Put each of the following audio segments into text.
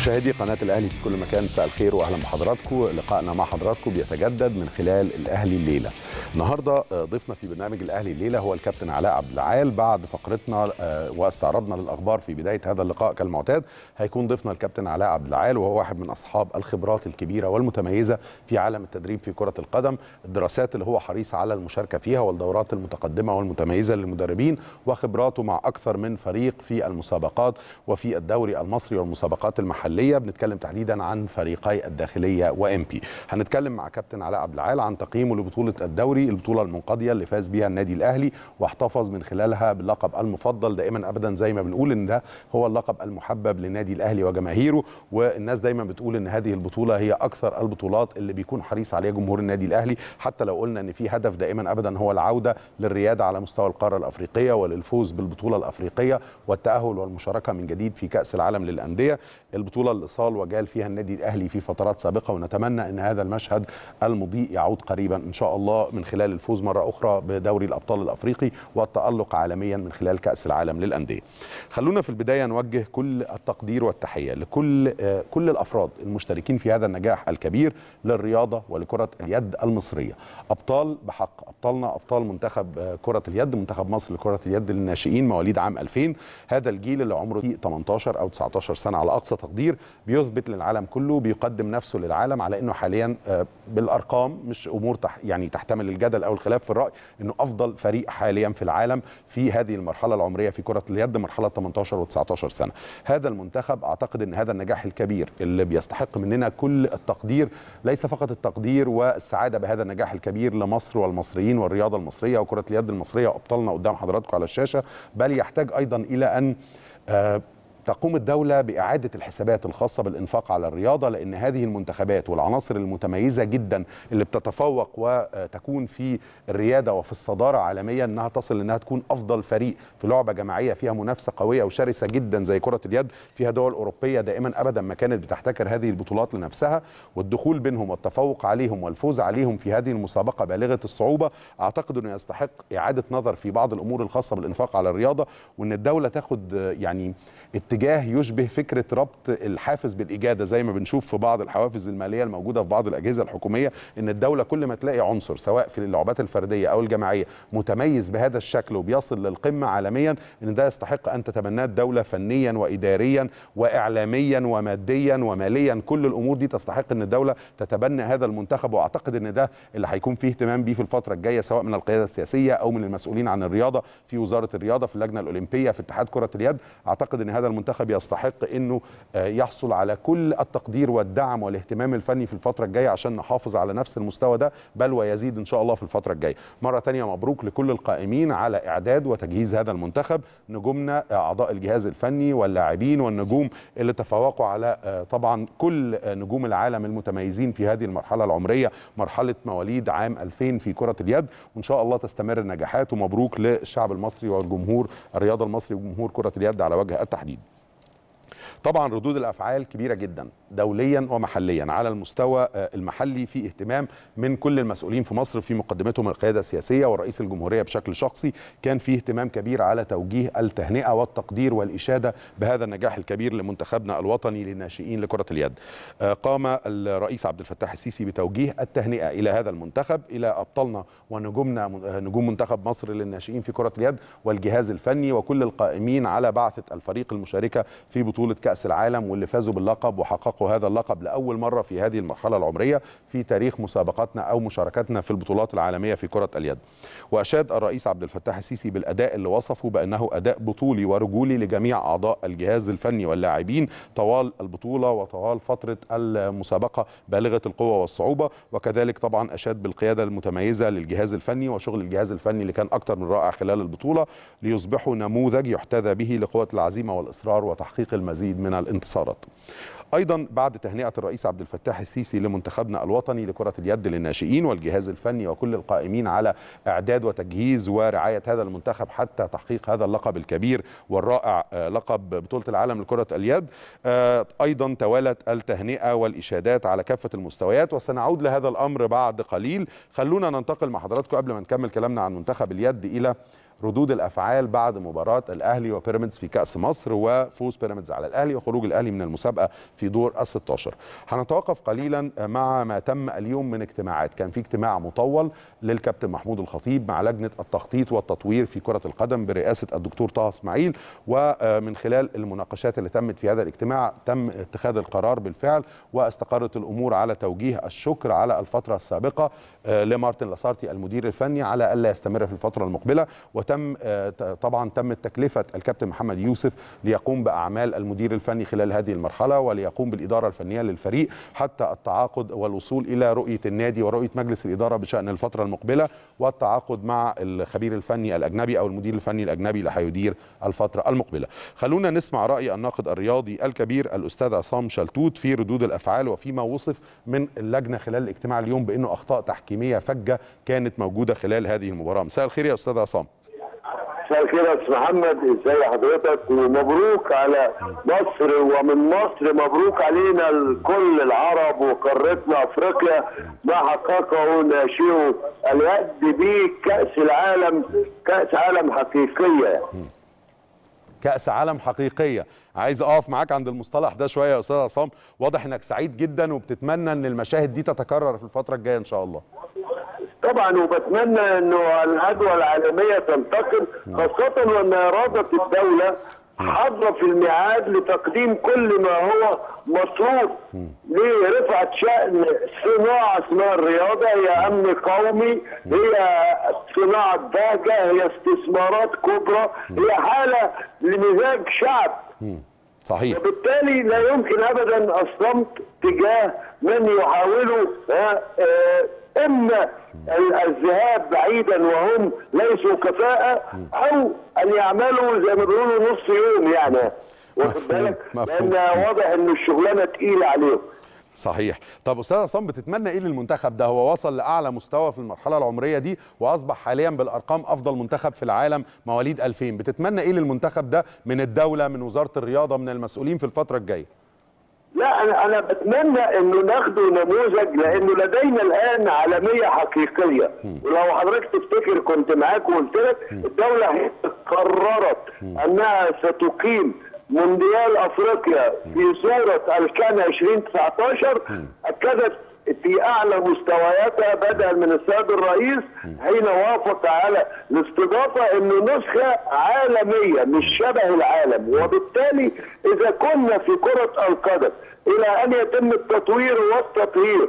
مشاهدي قناة الأهلي في كل مكان مساء الخير وأهلا بحضراتكم لقائنا مع حضراتكم بيتجدد من خلال الأهلي الليلة النهاردة ضيفنا في برنامج الأهلي الليلة هو الكابتن علاء عبد العال بعد فقرتنا واستعرضنا للأخبار في بداية هذا اللقاء كالمعتاد هيكون ضيفنا الكابتن علاء عبد العال وهو واحد من أصحاب الخبرات الكبيرة والمتميزة في عالم التدريب في كرة القدم الدراسات اللي هو حريص على المشاركة فيها والدورات المتقدمة والمتميزة للمدربين وخبراته مع أكثر من فريق في المسابقات وفي الدوري المصري والمسابقات المحليه بنتكلم تحديدا عن فريقي الداخليه وام بي هنتكلم مع كابتن علاء عبد العال عن تقييمه لبطوله الدوري البطوله المنقضيه اللي فاز بها النادي الاهلي واحتفظ من خلالها باللقب المفضل دائما ابدا زي ما بنقول ان ده هو اللقب المحبب للنادي الاهلي وجماهيره والناس دايما بتقول ان هذه البطوله هي اكثر البطولات اللي بيكون حريص عليها جمهور النادي الاهلي حتى لو قلنا ان في هدف دائما ابدا هو العوده للرياده على مستوى القاره الافريقيه وللفوز بالبطوله الافريقيه والتاهل والمشاركه من جديد في كاس العالم للانديه البطوله اللي صال وجال فيها النادي الاهلي في فترات سابقه ونتمنى ان هذا المشهد المضيء يعود قريبا ان شاء الله من خلال الفوز مره اخرى بدوري الابطال الافريقي والتالق عالميا من خلال كاس العالم للانديه. خلونا في البدايه نوجه كل التقدير والتحيه لكل كل الافراد المشتركين في هذا النجاح الكبير للرياضه ولكره اليد المصريه. ابطال بحق ابطالنا ابطال منتخب كره اليد منتخب مصر لكره اليد للناشئين مواليد عام 2000 هذا الجيل اللي عمره 18 او 19 سنه على اقصى تقدير بيثبت للعالم كله بيقدم نفسه للعالم على انه حاليا بالارقام مش امور تح يعني تحتمل الجدل او الخلاف في الراي انه افضل فريق حاليا في العالم في هذه المرحله العمريه في كره اليد مرحله 18 و19 سنه هذا المنتخب اعتقد ان هذا النجاح الكبير اللي بيستحق مننا كل التقدير ليس فقط التقدير والسعاده بهذا النجاح الكبير لمصر والمصريين والرياضه المصريه وكره اليد المصريه وابطالنا قدام حضراتكم على الشاشه بل يحتاج ايضا الى ان آه تقوم الدولة بإعادة الحسابات الخاصة بالإنفاق على الرياضة لأن هذه المنتخبات والعناصر المتميزة جدا اللي بتتفوق وتكون في الريادة وفي الصدارة عالميا أنها تصل أنها تكون أفضل فريق في لعبة جماعية فيها منافسة قوية وشرسة جدا زي كرة اليد فيها دول أوروبية دائما أبدا ما كانت بتحتكر هذه البطولات لنفسها والدخول بينهم والتفوق عليهم والفوز عليهم في هذه المسابقة بالغة الصعوبة أعتقد أنه يستحق إعادة نظر في بعض الأمور الخاصة بالإنفاق على الرياضة وأن الدولة تاخد يعني اتجاه يشبه فكره ربط الحافز بالاجاده زي ما بنشوف في بعض الحوافز الماليه الموجوده في بعض الاجهزه الحكوميه ان الدوله كل ما تلاقي عنصر سواء في اللعبات الفرديه او الجماعيه متميز بهذا الشكل وبيصل للقمه عالميا ان ده يستحق ان تتبناه الدوله فنيا واداريا واعلاميا وماديا وماليا كل الامور دي تستحق ان الدوله تتبنى هذا المنتخب واعتقد ان ده اللي هيكون فيه اهتمام بيه في الفتره الجايه سواء من القياده السياسيه او من المسؤولين عن الرياضه في وزاره الرياضه في اللجنه الاولمبيه في اتحاد كره اليد اعتقد ان هذا المنتخب يستحق انه يحصل على كل التقدير والدعم والاهتمام الفني في الفتره الجايه عشان نحافظ على نفس المستوى ده بل ويزيد ان شاء الله في الفتره الجايه مره ثانيه مبروك لكل القائمين على اعداد وتجهيز هذا المنتخب نجومنا اعضاء الجهاز الفني واللاعبين والنجوم اللي تفوقوا على طبعا كل نجوم العالم المتميزين في هذه المرحله العمريه مرحله مواليد عام 2000 في كره اليد وان شاء الله تستمر النجاحات ومبروك للشعب المصري والجمهور الرياضه المصري وجمهور كره اليد على وجه التحديد طبعا ردود الافعال كبيره جدا دوليا ومحليا على المستوى المحلي في اهتمام من كل المسؤولين في مصر في مقدمتهم القياده السياسيه ورئيس الجمهوريه بشكل شخصي كان في اهتمام كبير على توجيه التهنئه والتقدير والاشاده بهذا النجاح الكبير لمنتخبنا الوطني للناشئين لكره اليد قام الرئيس عبد الفتاح السيسي بتوجيه التهنئه الى هذا المنتخب الى ابطالنا ونجومنا نجوم منتخب مصر للناشئين في كره اليد والجهاز الفني وكل القائمين على بعثه الفريق المشاركه في بطوله كاس العالم واللي فازوا باللقب وحققوا هذا اللقب لاول مره في هذه المرحله العمريه في تاريخ مسابقاتنا او مشاركاتنا في البطولات العالميه في كره اليد. واشاد الرئيس عبد الفتاح السيسي بالاداء اللي وصفه بانه اداء بطولي ورجولي لجميع اعضاء الجهاز الفني واللاعبين طوال البطوله وطوال فتره المسابقه بالغه القوه والصعوبه وكذلك طبعا اشاد بالقياده المتميزه للجهاز الفني وشغل الجهاز الفني اللي كان اكثر من رائع خلال البطوله ليصبحوا نموذج يحتذى به لقوه العزيمه والاصرار وتحقيق المزيد من الانتصارات. ايضا بعد تهنئه الرئيس عبد الفتاح السيسي لمنتخبنا الوطني لكره اليد للناشئين والجهاز الفني وكل القائمين على اعداد وتجهيز ورعايه هذا المنتخب حتى تحقيق هذا اللقب الكبير والرائع لقب بطوله العالم لكره اليد ايضا توالت التهنئه والاشادات على كافه المستويات وسنعود لهذا الامر بعد قليل خلونا ننتقل مع حضراتكم قبل ما نكمل كلامنا عن منتخب اليد الى ردود الافعال بعد مباراه الاهلي وبيراميدز في كاس مصر وفوز بيراميدز على الاهلي وخروج الاهلي من المسابقه في دور ال 16 هنتوقف قليلا مع ما تم اليوم من اجتماعات كان في اجتماع مطول للكابتن محمود الخطيب مع لجنه التخطيط والتطوير في كره القدم برئاسه الدكتور طه اسماعيل ومن خلال المناقشات اللي تمت في هذا الاجتماع تم اتخاذ القرار بالفعل واستقرت الامور على توجيه الشكر على الفتره السابقه لمارتن لاسارتي المدير الفني على الا يستمر في الفتره المقبله وتم طبعا تم تكلفه الكابتن محمد يوسف ليقوم باعمال المدير الفني خلال هذه المرحله وليقوم بالاداره الفنيه للفريق حتى التعاقد والوصول الى رؤيه النادي ورؤيه مجلس الاداره بشان الفتره المقبله والتعاقد مع الخبير الفني الاجنبي او المدير الفني الاجنبي اللي هيدير الفتره المقبله. خلونا نسمع راي الناقد الرياضي الكبير الاستاذ عصام شلتوت في ردود الافعال وفيما وصف من اللجنه خلال الاجتماع اليوم بانه اخطاء تحكيميه فجه كانت موجوده خلال هذه المباراه. مساء الخير يا استاذ عصام. مساء الخير يا استاذ محمد ازي حضرتك ومبروك على مصر ومن مصر مبروك علينا الكل العرب وقارتنا افريقيا ما حققه ناشئو اليد دي كاس العالم كاس عالم حقيقيه كأس عالم حقيقية عايز أقف معاك عند المصطلح ده شوية يا أستاذ عصام واضح إنك سعيد جدا وبتتمنى إن المشاهد دي تتكرر في الفترة الجاية إن شاء الله طبعا وبتمنى انه العدوى العالميه تنتقل خاصه وان اراده الدوله حاضره في الميعاد لتقديم كل ما هو مصروف لرفعه شان صناعه اسمها الرياضه هي امن قومي هي صناعه بهجه هي استثمارات كبرى هي حاله لمزاج شعب صحيح وبالتالي لا يمكن ابدا الصمت تجاه من يحاولوا اما الذهاب بعيدا وهم ليسوا كفاءه او ان يعملوا زي ما بيقولوا نص يوم يعني واخد بالك لان واضح ان الشغلانه تقيله عليهم صحيح طب استاذ عصام بتتمنى ايه للمنتخب ده هو وصل لاعلى مستوى في المرحله العمريه دي واصبح حاليا بالارقام افضل منتخب في العالم مواليد 2000 بتتمنى ايه للمنتخب ده من الدوله من وزاره الرياضه من المسؤولين في الفتره الجايه لا انا انا بتمنى انه ناخده نموذج لانه لدينا الان عالميه حقيقيه ولو حضرتك تفتكر كنت معاك وقلت لك الدوله قررت انها ستقيم مونديال افريقيا في صوره الكان 2019 اكدت في اعلى مستوياتها بدءا من السيد الرئيس حين وافق على الاستضافه انه نسخه عالميه مش شبه العالم وبالتالي اذا كنا في كره القدم الى ان يتم التطوير والتطهير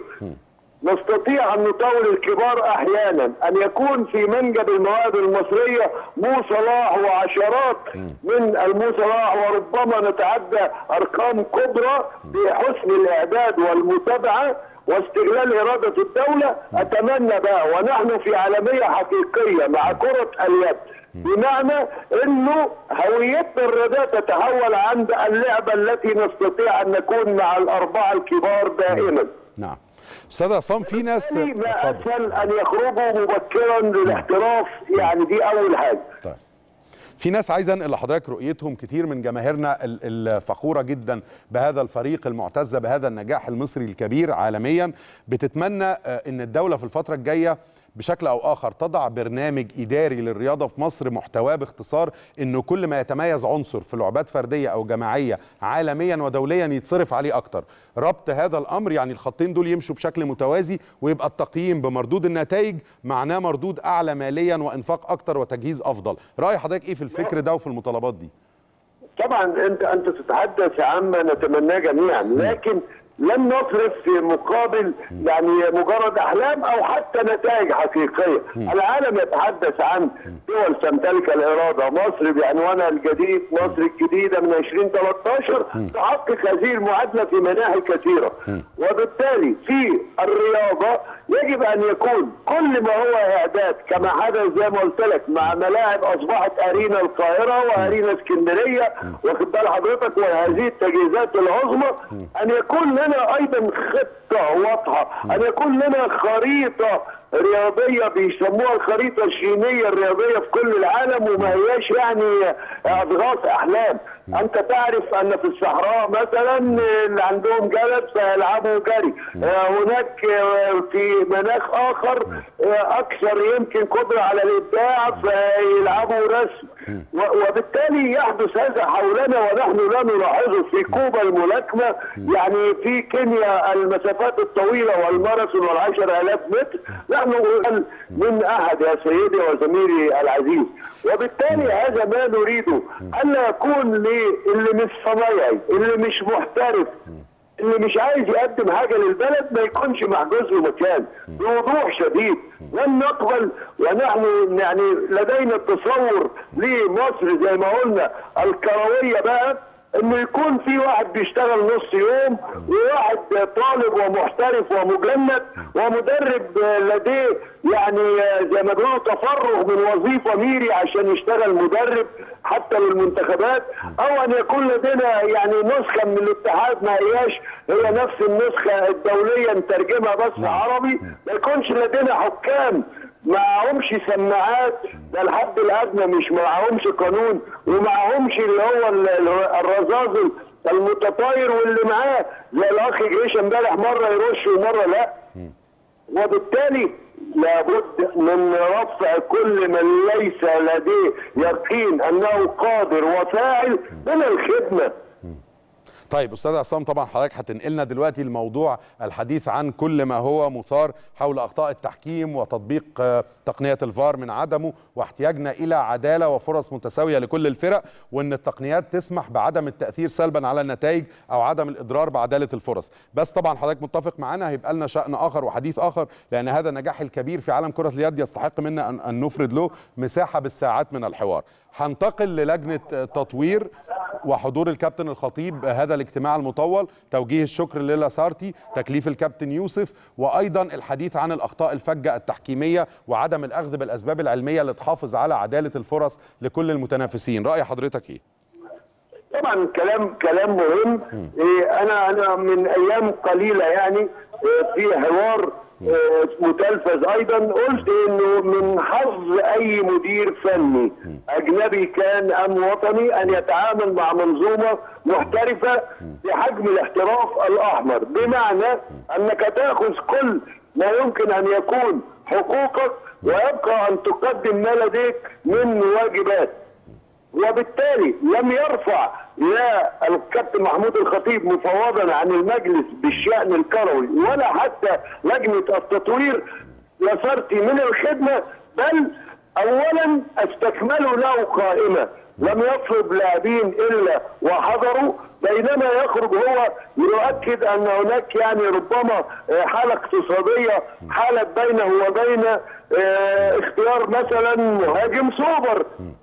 نستطيع ان نطور الكبار احيانا ان يكون في منجب المواهب المصريه مو صلاح وعشرات من المو صلاح وربما نتعدى ارقام كبرى بحسن الاعداد والمتابعه واستغلال إرادة الدولة أتمنى بقى ونحن في عالمية حقيقية مع كرة اليد بمعنى انه هويتنا الرياضيه تتحول عند اللعبه التي نستطيع ان نكون مع الاربعه الكبار دائما. نعم. استاذ عصام في ناس ما اسهل ان يخرجوا مبكرا للاحتراف يعني دي اول حاجه. طيب. في ناس عايزه انقل لحضرتك رؤيتهم كتير من جماهيرنا الفخوره جدا بهذا الفريق المعتزه بهذا النجاح المصري الكبير عالميا بتتمنى ان الدوله في الفتره الجايه بشكل او اخر تضع برنامج اداري للرياضه في مصر محتواه باختصار انه كل ما يتميز عنصر في لعبات فرديه او جماعيه عالميا ودوليا يتصرف عليه اكتر ربط هذا الامر يعني الخطين دول يمشوا بشكل متوازي ويبقى التقييم بمردود النتائج معناه مردود اعلى ماليا وانفاق اكتر وتجهيز افضل راي حضرتك ايه في الفكر ده وفي المطالبات دي طبعا انت انت تتحدث عما نتمناه جميعا لكن لم نصرف في مقابل يعني مجرد احلام او حتى نتائج حقيقيه العالم يتحدث عن دول تمتلك الاراده مصر بعنوانها الجديد مصر الجديده من 2013 تحقق هذه المعادله في مناحي كثيره وبالتالي في الرياضه يجب ان يكون كل ما هو اعداد كما حدث زي ما قلت لك مع ملاعب اصبحت ارينا القاهره وارينا اسكندريه واخد بال حضرتك وهذه التجهيزات العظمى ان يكون لنا ايضا خطه واضحه ان يكون لنا خريطه رياضيه بيسموها الخريطه الشينيه الرياضيه في كل العالم وما هياش يعني اضغاث احلام انت تعرف ان في الصحراء مثلا اللي عندهم جلد سيلعبوا جري آه، هناك آه، في مناخ اخر آه، اكثر يمكن قدره على الابداع فيلعبوا رسم و- وبالتالي يحدث هذا حولنا ونحن لا نلاحظه في كوبا الملاكمه يعني في كينيا المسافات الطويله والماراثون والعشر الاف متر نحن أقل من احد يا سيدي وزميلي العزيز وبالتالي هذا ما نريده الا يكون للي مش صنايعي اللي مش محترف اللي مش عايز يقدم حاجه للبلد ما يكونش محجوز له مكان بوضوح شديد لن نقبل ونحن يعني لدينا التصور لمصر زي ما قلنا الكرويه بقى انه يكون في واحد بيشتغل نص يوم وواحد طالب ومحترف ومجند ومدرب لديه يعني زي ما بيقولوا تفرغ من وظيفه ميري عشان يشتغل مدرب حتى للمنتخبات او ان يكون لدينا يعني نسخه من الاتحاد ما هياش هي نفس النسخه الدوليه نترجمها بس عربي ما يكونش لدينا حكام معهمش سماعات ده الحد الادنى مش معهمش قانون ومعهمش اللي هو ال- ال- الرذاذ المتطاير واللي معاه زي الاخ جريش امبارح مره يرش ومره لا وبالتالي لابد من رفع كل من ليس لديه يقين انه قادر وفاعل من الخدمه طيب استاذ عصام طبعا حضرتك هتنقلنا دلوقتي الموضوع الحديث عن كل ما هو مثار حول اخطاء التحكيم وتطبيق آه، تقنيه الفار من عدمه واحتياجنا الى عداله وفرص متساويه لكل الفرق وان التقنيات تسمح بعدم التاثير سلبا على النتائج او عدم الاضرار بعداله الفرص بس طبعا حضرتك متفق معانا هيبقى لنا شان اخر وحديث اخر لان هذا النجاح الكبير في عالم كره اليد يستحق منا ان أن نفرد له مساحه بالساعات من الحوار هنتقل للجنه آه، تطوير وحضور الكابتن الخطيب هذا الاجتماع المطول توجيه الشكر للاسارتي تكليف الكابتن يوسف وايضا الحديث عن الاخطاء الفجه التحكيميه وعدم الاخذ بالاسباب العلميه اللي تحافظ على عداله الفرص لكل المتنافسين راي حضرتك ايه طبعا كلام كلام مهم إيه انا انا من ايام قليله يعني إيه في حوار إيه متلفز ايضا قلت انه من حظ اي مدير فني اجنبي كان ام وطني ان يتعامل مع منظومه محترفه بحجم الاحتراف الاحمر بمعنى انك تاخذ كل ما يمكن ان يكون حقوقك ويبقى ان تقدم ما لديك من واجبات وبالتالي لم يرفع لا الكابتن محمود الخطيب مفوضا عن المجلس بالشأن الكروي ولا حتى لجنة التطوير لصرتي من الخدمة بل أولا استكملوا له قائمة لم يطلب لاعبين إلا وحضروا بينما يخرج هو يؤكد أن هناك يعني ربما آه، حالة اقتصادية حالت بينه وبين آه، اختيار مثلا مهاجم سوبر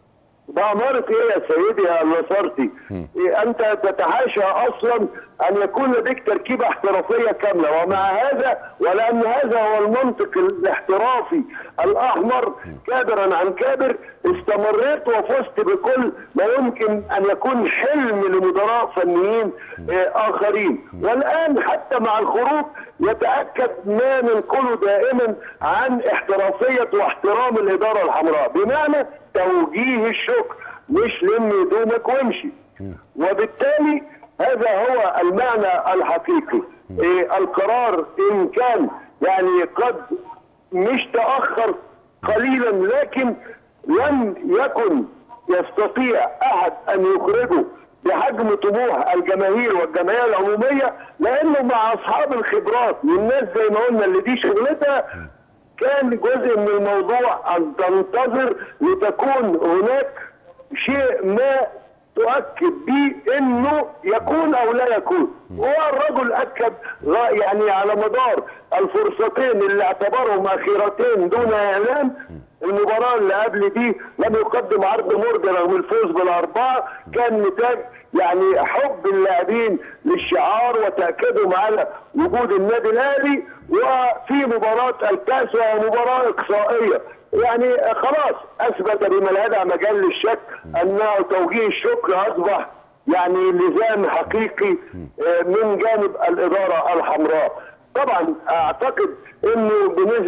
بأمارة ايه يا سيدي يا نصرتي إيه انت تتحاشى اصلا ان يكون لديك تركيبة احترافية كاملة ومع هذا ولان هذا هو المنطق الاحترافي الاحمر كابرا عن كابر استمريت وفزت بكل ما يمكن ان يكون حلم لمدراء فنيين إيه اخرين والان حتى مع الخروج يتأكد ما ننقله دائما عن احترافية واحترام الادارة الحمراء بمعنى توجيه الشكر مش لم هدومك وامشي وبالتالي هذا هو المعنى الحقيقي إيه القرار ان كان يعني قد مش تاخر قليلا لكن لم يكن يستطيع احد ان يخرجه بحجم طموح الجماهير والجمعيه العموميه لانه مع اصحاب الخبرات والناس زي ما قلنا اللي دي شغلتها كان جزء من الموضوع ان تنتظر لتكون هناك شيء ما تؤكد به انه يكون او لا يكون والرجل اكد لا- يعني على مدار الفرصتين اللي اعتبرهم اخيرتين دون اعلان المباراه اللي قبل دي لم يقدم عرض مرضي رغم الفوز بالاربعه كان نتاج يعني حب اللاعبين للشعار وتاكيدهم على وجود النادي الاهلي وفي مباراه الكاس وهي مباراه اقصائيه يعني خلاص اثبت بما لا يدع مجال للشك انه توجيه الشكر اصبح يعني لزام حقيقي آه، من جانب الاداره الحمراء طبعا اعتقد انه بنسبه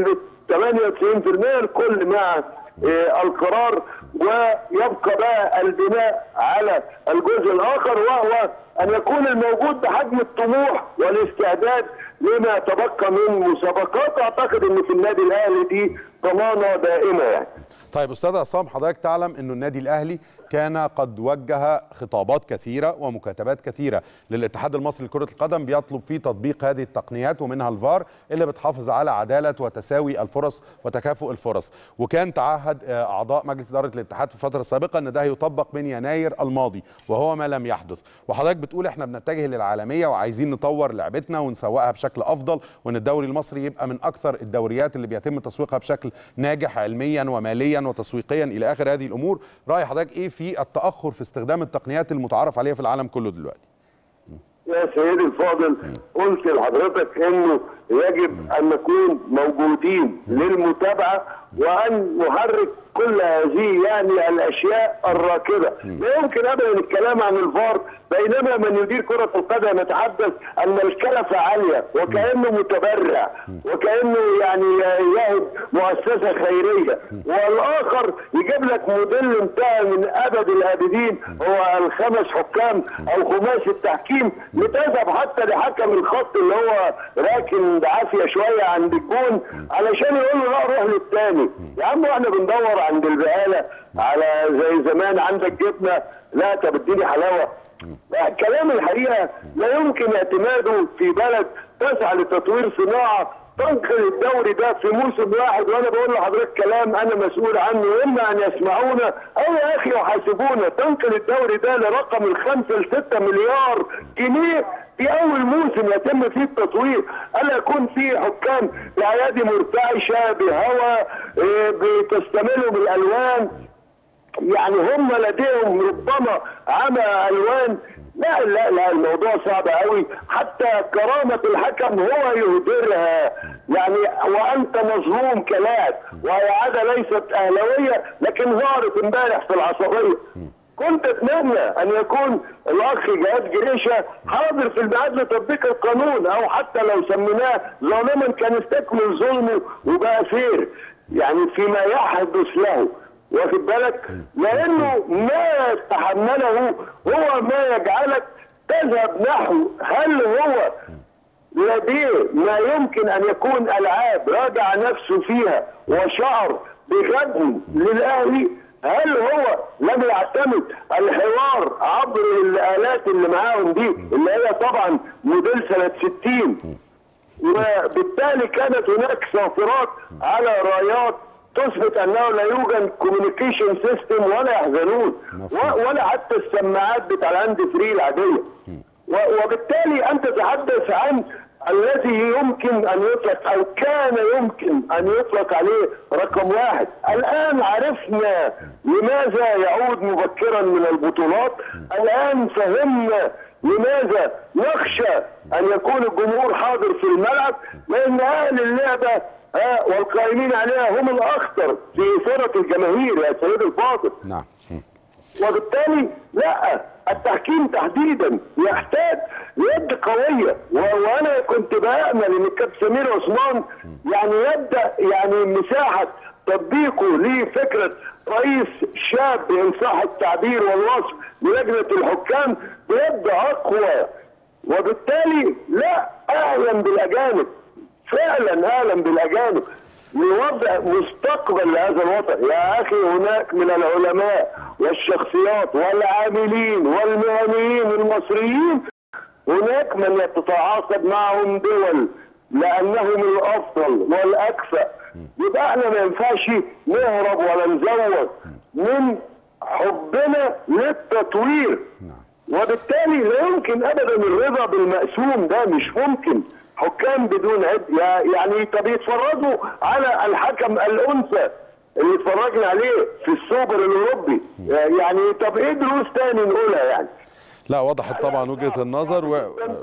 98% الكل مع آه، القرار ويبقى بقى البناء على الجزء الاخر وهو ان يكون الموجود بحجم الطموح والاستعداد لما تبقى من مسابقات اعتقد ان في النادي الاهلي دي ضمانه دائمه يعني طيب استاذ عصام حضرتك تعلم انه النادي الاهلي كان قد وجه خطابات كثيره ومكاتبات كثيره للاتحاد المصري لكره القدم بيطلب فيه تطبيق هذه التقنيات ومنها الفار اللي بتحافظ على عداله وتساوي الفرص وتكافؤ الفرص وكان تعهد آه، اعضاء مجلس اداره الاتحاد في الفتره السابقه ان ده هيطبق من يناير الماضي وهو ما لم يحدث وحضرتك بتقول احنا بنتجه للعالميه وعايزين نطور لعبتنا ونسوقها بشكل افضل وان الدوري المصري يبقى من اكثر الدوريات اللي بيتم تسويقها بشكل ناجح علميا وماليا وتسويقيا الى اخر هذه الامور راي حضرتك ايه في التاخر في استخدام التقنيات المتعارف عليها في العالم كله دلوقتي يا سيدي الفاضل قلت لحضرتك انه يجب ان نكون موجودين للمتابعه وان نحرك كل هذه يعني الاشياء الراكده لا يمكن ابدا الكلام عن الفار بينما من يدير كره القدم يتحدث ان الكلفه عاليه وكانه متبرع وكانه يعني يهب مؤسسه خيريه والاخر يجيب لك موديل انتهى من ابد الابدين هو الخمس حكام او خماس التحكيم لتذهب حتى لحكم الخط اللي هو راكن بعافيه شويه عند الجون علشان يقول له لا روح للتاني يا عم احنا بندور عند البقاله على زي زمان عندك جبنه لا طب اديني حلاوه الكلام الحقيقه لا يمكن اعتماده في بلد تسعى لتطوير صناعه تنقل الدوري ده في موسم واحد وانا بقول لحضرتك كلام انا مسؤول عنه اما ان يسمعونا او يا اخي يحاسبونا تنقل الدوري ده لرقم الخمسه لسته مليار جنيه في اول موسم يتم فيه التطوير الا يكون فيه حكام بايادي مرتعشه بهواء إيه، بتستملهم الالوان يعني هم لديهم ربما عمى الوان لا لا لا الموضوع صعب قوي حتى كرامة الحكم هو يهدرها يعني وانت مظلوم كلاعب وهي عادة ليست اهلاوية لكن ظهرت امبارح في العصبية كنت اتمنى ان يكون الاخ جهاد جريشه حاضر في الميعاد لتطبيق القانون او حتى لو سميناه ظالما كان استكمل ظلمه وبقى فير يعني فيما يحدث له واخد بالك لانه ما تحمله هو ما يجعلك تذهب نحو هل هو لديه ما يمكن ان يكون العاب راجع نفسه فيها وشعر بغد للاهلي هل هو لم يعتمد الحوار عبر الالات اللي معاهم دي اللي هي طبعا موديل سنه 60 وبالتالي كانت هناك صافرات على رايات تثبت انه لا يوجد كوميونيكيشن سيستم ولا يحزنون و- ولا حتى السماعات بتاع الهاند فري العاديه و- وبالتالي انت تتحدث عن الذي يمكن ان يطلق او كان يمكن ان يطلق عليه رقم واحد الان عرفنا لماذا يعود مبكرا من البطولات الان فهمنا لماذا نخشى ان يكون الجمهور حاضر في الملعب لان اهل اللعبه ها والقائمين عليها هم الاخطر في اثاره الجماهير يا سيد الفاضل نعم مم. وبالتالي لا التحكيم تحديدا يحتاج يد قويه و- وانا كنت بامل ان الكابتن سمير عثمان يعني يبدا يعني مساحه تطبيقه لفكره رئيس شاب ان صح التعبير والوصف للجنه الحكام بيد اقوى وبالتالي لا اعلم بالاجانب فعلا اعلم بالاجانب لوضع مستقبل لهذا الوطن يا اخي هناك من العلماء والشخصيات والعاملين والمهنيين المصريين هناك من يتعاقد معهم دول لانهم الافضل والاكفأ يبقى احنا ما ينفعش نهرب ولا نزوج من حبنا للتطوير وبالتالي لا يمكن ابدا الرضا بالمقسوم ده مش ممكن حكام بدون عد يعني طب يتفرجوا على الحكم الانثى اللي اتفرجنا عليه في السوبر الاوروبي يعني طب ايه دروس تاني نقولها يعني لا وضحت طبعا وجهه النظر و...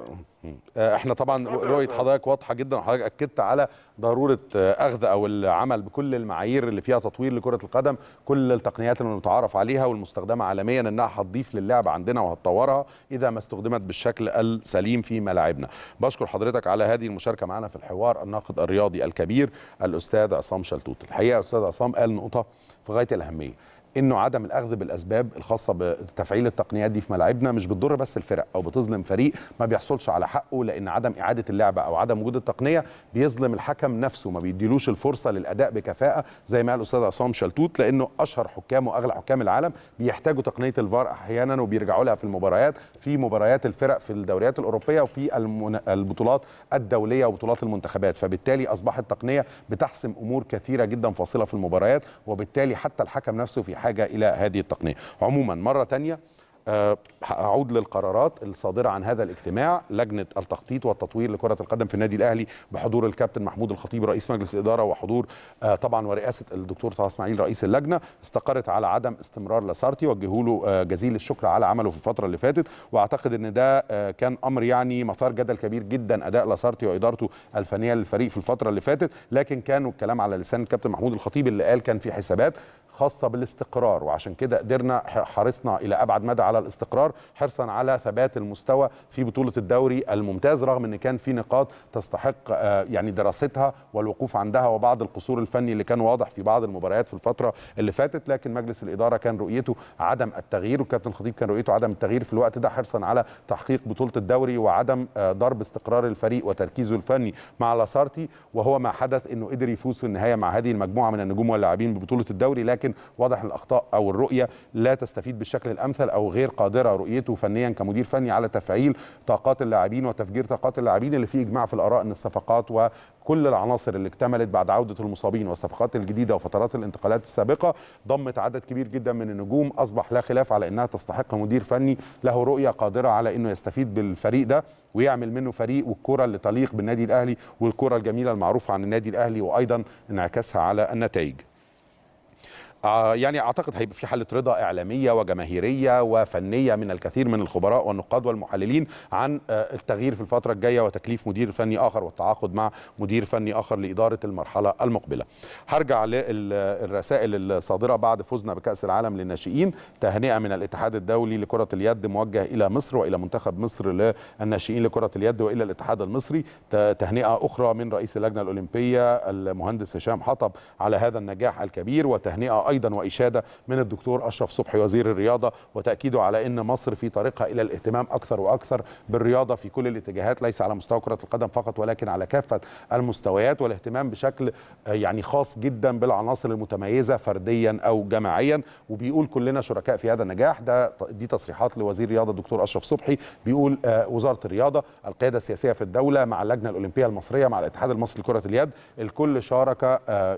آه، احنا طبعا رؤيه حضرتك واضحه جدا وحضرتك اكدت على ضروره آه، اخذ او العمل بكل المعايير اللي فيها تطوير لكره القدم كل التقنيات المتعارف عليها والمستخدمه عالميا انها هتضيف للعبه عندنا وهتطورها اذا ما استخدمت بالشكل السليم في ملاعبنا بشكر حضرتك على هذه المشاركه معنا في الحوار الناقد الرياضي الكبير الاستاذ عصام شلتوت الحقيقه استاذ عصام قال نقطه في غايه الاهميه انه عدم الاخذ بالاسباب الخاصه بتفعيل التقنيات دي في ملاعبنا مش بتضر بس الفرق او بتظلم فريق ما بيحصلش على حقه لان عدم اعاده اللعبه او عدم وجود التقنيه بيظلم الحكم نفسه ما بيديلوش الفرصه للاداء بكفاءه زي ما قال الاستاذ عصام شلتوت لانه اشهر حكام واغلى حكام العالم بيحتاجوا تقنيه الفار احيانا وبيرجعوا لها في المباريات في مباريات الفرق في الدوريات الاوروبيه وفي المن... البطولات الدوليه وبطولات المنتخبات فبالتالي اصبحت التقنيه بتحسم امور كثيره جدا فاصله في المباريات وبالتالي حتى الحكم نفسه في حاجه الى هذه التقنيه عموما مره تانية أه هعود للقرارات الصادره عن هذا الاجتماع لجنه التخطيط والتطوير لكره القدم في النادي الاهلي بحضور الكابتن محمود الخطيب رئيس مجلس الاداره وحضور أه طبعا ورئاسه الدكتور طه اسماعيل رئيس اللجنه استقرت على عدم استمرار لاسارتي وجهوا له أه جزيل الشكر على عمله في الفتره اللي فاتت واعتقد ان ده أه كان امر يعني مثار جدل كبير جدا اداء لاسارتي وادارته الفنيه للفريق في الفتره اللي فاتت لكن كانوا الكلام على لسان الكابتن محمود الخطيب اللي قال كان في حسابات خاصه بالاستقرار وعشان كده قدرنا حرصنا الى ابعد مدى على الاستقرار حرصا على ثبات المستوى في بطوله الدوري الممتاز رغم ان كان في نقاط تستحق يعني دراستها والوقوف عندها وبعض القصور الفني اللي كان واضح في بعض المباريات في الفتره اللي فاتت لكن مجلس الاداره كان رؤيته عدم التغيير والكابتن الخطيب كان رؤيته عدم التغيير في الوقت ده حرصا على تحقيق بطوله الدوري وعدم ضرب استقرار الفريق وتركيزه الفني مع لاسارتي وهو ما حدث انه قدر يفوز في النهايه مع هذه المجموعه من النجوم واللاعبين ببطوله الدوري لكن لكن واضح الاخطاء او الرؤيه لا تستفيد بالشكل الامثل او غير قادره رؤيته فنيا كمدير فني على تفعيل طاقات اللاعبين وتفجير طاقات اللاعبين اللي فيه اجماع في الاراء ان الصفقات وكل العناصر اللي اكتملت بعد عوده المصابين والصفقات الجديده وفترات الانتقالات السابقه ضمت عدد كبير جدا من النجوم اصبح لا خلاف على انها تستحق مدير فني له رؤيه قادره على انه يستفيد بالفريق ده ويعمل منه فريق والكره اللي تليق بالنادي الاهلي والكره الجميله المعروفه عن النادي الاهلي وايضا انعكاسها على النتائج يعني اعتقد هيبقى في حاله رضا اعلاميه وجماهيريه وفنيه من الكثير من الخبراء والنقاد والمحللين عن التغيير في الفتره الجايه وتكليف مدير فني اخر والتعاقد مع مدير فني اخر لاداره المرحله المقبله. هرجع للرسائل الصادره بعد فوزنا بكاس العالم للناشئين تهنئه من الاتحاد الدولي لكره اليد موجه الى مصر والى منتخب مصر للناشئين لكره اليد والى الاتحاد المصري تهنئه اخرى من رئيس اللجنه الاولمبيه المهندس هشام حطب على هذا النجاح الكبير وتهنئه ايضا واشاده من الدكتور اشرف صبحي وزير الرياضه وتاكيده على ان مصر في طريقها الى الاهتمام اكثر واكثر بالرياضه في كل الاتجاهات ليس على مستوى كره القدم فقط ولكن على كافه المستويات والاهتمام بشكل يعني خاص جدا بالعناصر المتميزه فرديا او جماعيا وبيقول كلنا شركاء في هذا النجاح ده دي تصريحات لوزير الرياضه الدكتور اشرف صبحي بيقول وزاره الرياضه القياده السياسيه في الدوله مع اللجنه الاولمبيه المصريه مع الاتحاد المصري لكره اليد الكل شارك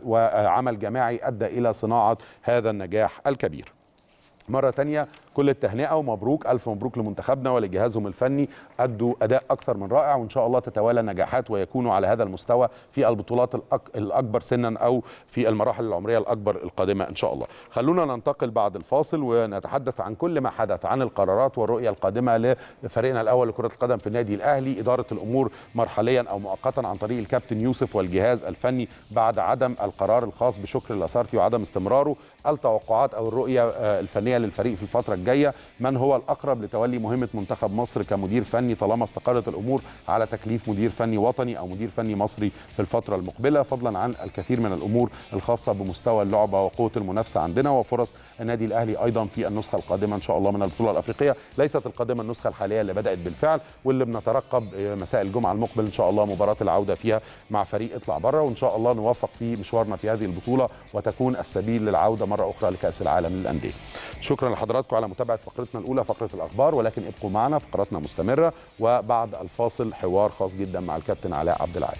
وعمل جماعي ادى الى صناعه هذا النجاح الكبير مرة تانية كل التهنئة ومبروك ألف مبروك لمنتخبنا ولجهازهم الفني أدوا أداء أكثر من رائع وإن شاء الله تتوالى نجاحات ويكونوا على هذا المستوى في البطولات الأك... الأكبر سنا أو في المراحل العمرية الأكبر القادمة إن شاء الله خلونا ننتقل بعد الفاصل ونتحدث عن كل ما حدث عن القرارات والرؤية القادمة لفريقنا الأول لكرة القدم في النادي الأهلي إدارة الأمور مرحليا أو مؤقتا عن طريق الكابتن يوسف والجهاز الفني بعد عدم القرار الخاص بشكر الأسارتي وعدم استمراره التوقعات أو الرؤية الفنية للفريق في الفترة الجاية من هو الأقرب لتولي مهمة منتخب مصر كمدير فني طالما استقرت الأمور على تكليف مدير فني وطني أو مدير فني مصري في الفترة المقبلة فضلا عن الكثير من الأمور الخاصة بمستوى اللعبة وقوة المنافسة عندنا وفرص النادي الأهلي أيضا في النسخة القادمة إن شاء الله من البطولة الأفريقية ليست القادمة النسخة الحالية اللي بدأت بالفعل واللي بنترقب مساء الجمعة المقبل إن شاء الله مباراة العودة فيها مع فريق اطلع بره وإن شاء الله نوفق في مشوارنا في هذه البطولة وتكون السبيل للعودة مرة أخرى لكأس العالم للأندية شكرا لحضراتكم على متابعة فقرتنا الأولى فقرة الأخبار ولكن ابقوا معنا فقراتنا مستمرة وبعد الفاصل حوار خاص جدا مع الكابتن علاء عبد العال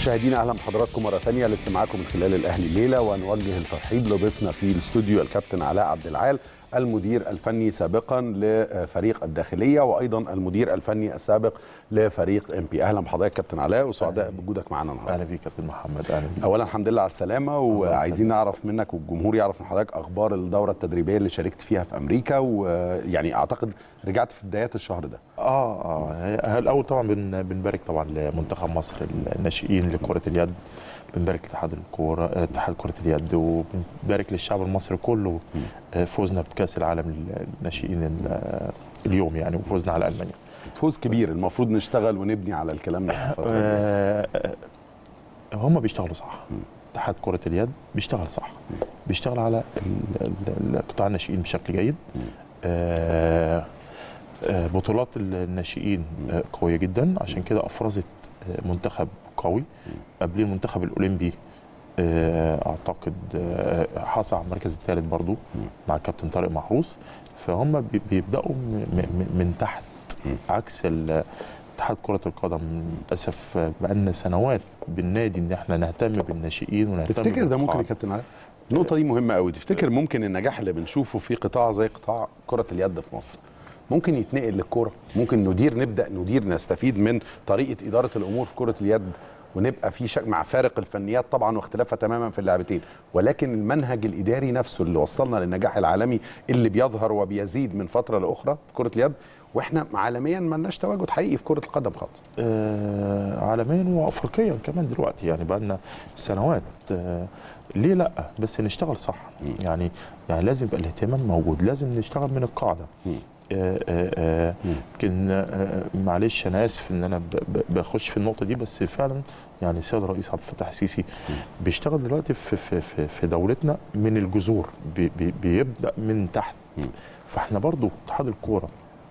مشاهدينا اهلا بحضراتكم مره ثانيه لسه معاكم من خلال الاهلي الليله ونوجه الترحيب لضيفنا في الاستوديو الكابتن علاء عبد العال المدير الفني سابقا لفريق الداخليه وايضا المدير الفني السابق لفريق ام بي اهلا بحضرتك كابتن علاء وسعداء بوجودك معانا النهارده اهلا بيك كابتن محمد اهلا بيك اولا الحمد لله على السلامه وعايزين نعرف منك والجمهور يعرف من حضرتك اخبار الدوره التدريبيه اللي شاركت فيها في امريكا ويعني اعتقد رجعت في بدايات الشهر ده اه اه الاول طبعا بن بنبارك طبعا لمنتخب مصر الناشئين لكره اليد بنبارك لاتحاد الكوره اتحاد كره اليد وبنبارك للشعب المصري كله فوزنا بكاس العالم للناشئين اليوم يعني وفوزنا على المانيا فوز كبير المفروض نشتغل ونبني على الكلام ده في الفترة الجاية. آه هم بيشتغلوا صح اتحاد كره اليد بيشتغل صح بيشتغل على ال- ال- قطاع الناشئين بشكل جيد آه آه، بطولات الناشئين آه، قويه جدا عشان كده افرزت آه، منتخب قوي قبل المنتخب الاولمبي آه، اعتقد آه، حصل على المركز الثالث برضو مع كابتن طارق محروس فهم بي- بيبداوا م- م- من تحت عكس ال- اتحاد كرة القدم للأسف بقالنا سنوات بالنادي إن احنا نهتم بالناشئين ونهتم تفتكر ده ممكن بالقاعدة. يا كابتن علاء النقطة دي مهمة قوي تفتكر ممكن النجاح اللي بنشوفه في قطاع زي قطاع كرة اليد في مصر ممكن يتنقل للكورة ممكن ندير نبدأ ندير نستفيد من طريقة إدارة الأمور في كرة اليد ونبقى في شك مع فارق الفنيات طبعا واختلافها تماما في اللعبتين ولكن المنهج الإداري نفسه اللي وصلنا للنجاح العالمي اللي بيظهر وبيزيد من فترة لأخرى في كرة اليد واحنا عالميا ما لناش تواجد حقيقي في كرة القدم خالص آه عالميا وافريقيا كمان دلوقتي يعني بقى لنا سنوات آه ليه لا بس نشتغل صح يعني يعني لازم يبقى الاهتمام موجود لازم نشتغل من القاعده مم. آه، آه، آه، يمكن آه، معلش انا اسف ان انا ب- ب- بخش في النقطه دي بس فعلا يعني السيد الرئيس عبد الفتاح السيسي بيشتغل دلوقتي في في في, في دولتنا من الجذور بي بي بيبدا من تحت فاحنا برضو اتحاد الكوره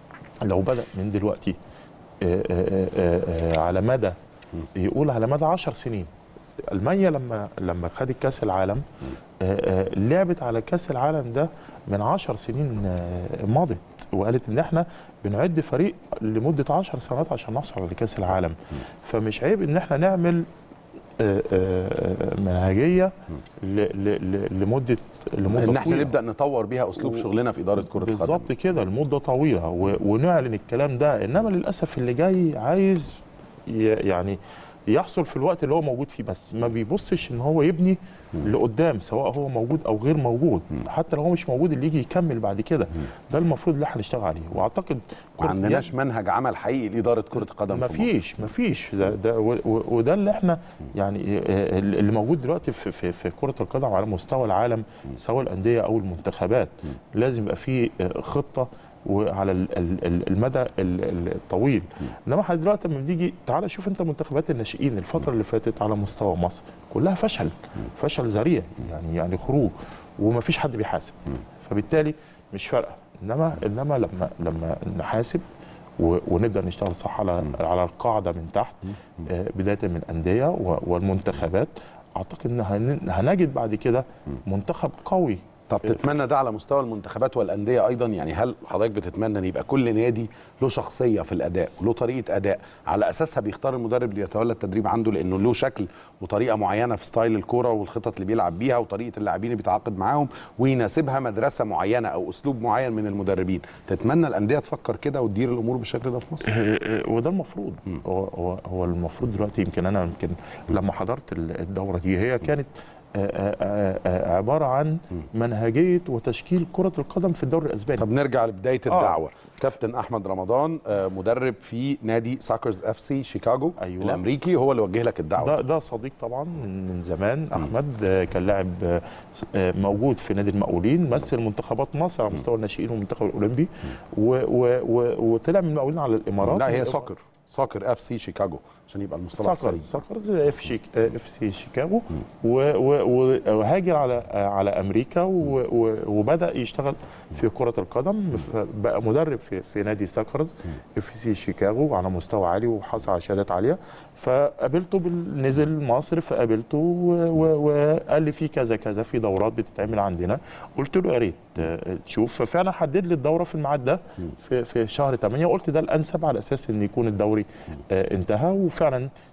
لو بدا من دلوقتي آه، آه، آه، آه، على مدى يقول على مدى 10 سنين المانيا لما لما خدت كاس العالم آه، آه، لعبت على كاس العالم ده من 10 سنين آه، مضت وقالت ان احنا بنعد فريق لمده 10 سنوات عشان نحصل على كاس العالم فمش عيب ان احنا نعمل آه، آه، منهجيه ل- ل- ل- لمده لمده ان احنا طويلة. نبدأ نطور بيها أسلوب شغلنا في إدارة كرة القدم بالظبط كده لمده طويله و- ونعلن الكلام ده انما للاسف اللي جاي عايز ي- يعني يحصل في الوقت اللي هو موجود فيه بس ما بيبصش ان هو يبني لقدام سواء هو موجود او غير موجود حتى لو هو مش موجود اللي يجي يكمل بعد كده ده المفروض اللي احنا نشتغل عليه واعتقد ما كرة عندناش اليد منهج عمل حقيقي لإدارة كرة القدم ما في مصر. فيش ما فيش ده, ده و- و- وده اللي احنا يعني آه، اللي موجود دلوقتي في في, في كره القدم على مستوى العالم سواء الانديه او المنتخبات لازم يبقى في آه، خطه وعلى ال- ال- ال- المدى ال- ال- الطويل انما احنا دلوقتي لما بنيجي تعالى شوف انت منتخبات الناشئين الفتره اللي فاتت على مستوى مصر كلها فشل فشل ذريع يعني يعني خروج وما فيش حد بيحاسب فبالتالي مش فارقه انما انما لما لما نحاسب و- ونبدا نشتغل صح على على القاعده من تحت آه، بدايه من الانديه و- والمنتخبات اعتقد ان هن- هنجد بعد كده منتخب قوي طب تتمنى ده على مستوى المنتخبات والانديه ايضا يعني هل حضرتك بتتمنى ان يبقى كل نادي له شخصيه في الاداء وله طريقه اداء على اساسها بيختار المدرب اللي يتولى التدريب عنده لانه له شكل وطريقه معينه في ستايل الكوره والخطط اللي بيلعب بيها وطريقه اللاعبين اللي بيتعاقد معاهم ويناسبها مدرسه معينه او اسلوب معين من المدربين تتمنى الانديه تفكر كده وتدير الامور بالشكل ده في مصر آه، آه، وده المفروض هو هو هو المفروض دلوقتي يمكن انا يمكن لما حضرت ال- الدوره دي هي كانت آه، آه، آه، آه، عباره عن منهجيه وتشكيل كره القدم في الدوري الاسباني طب نرجع لبدايه آه. الدعوه كابتن احمد رمضان آه، مدرب في نادي ساكرز اف سي شيكاغو أيوة. الامريكي هو اللي وجه لك الدعوه ده ده صديق طبعا من من زمان احمد آه، كان لاعب آه، آه، موجود في نادي المقاولين مثل منتخبات مصر على مستوى الناشئين والمنتخب الاولمبي و- و- و- وطلع من المقاولين على الامارات لا هي سوكر سوكر اف سي شيكاغو عشان يبقى المصطلح ساكرز سريع ساكرز اف شيك اف سي شيكاغو و- و- وهاجر على على امريكا و- و- وبدا يشتغل في كره القدم ف- بقى مدرب في في نادي ساكرز اف سي شيكاغو على مستوى عالي وحصل على شهادات عاليه فقابلته بال- نزل مصر فقابلته و- و- وقال لي في كذا كذا في دورات بتتعمل عندنا قلت له يا ريت آه، تشوف ففعلا حدد لي الدوره في الميعاد ده في في شهر 8 وقلت ده الانسب على اساس ان يكون الدوري آه، انتهى وفعلا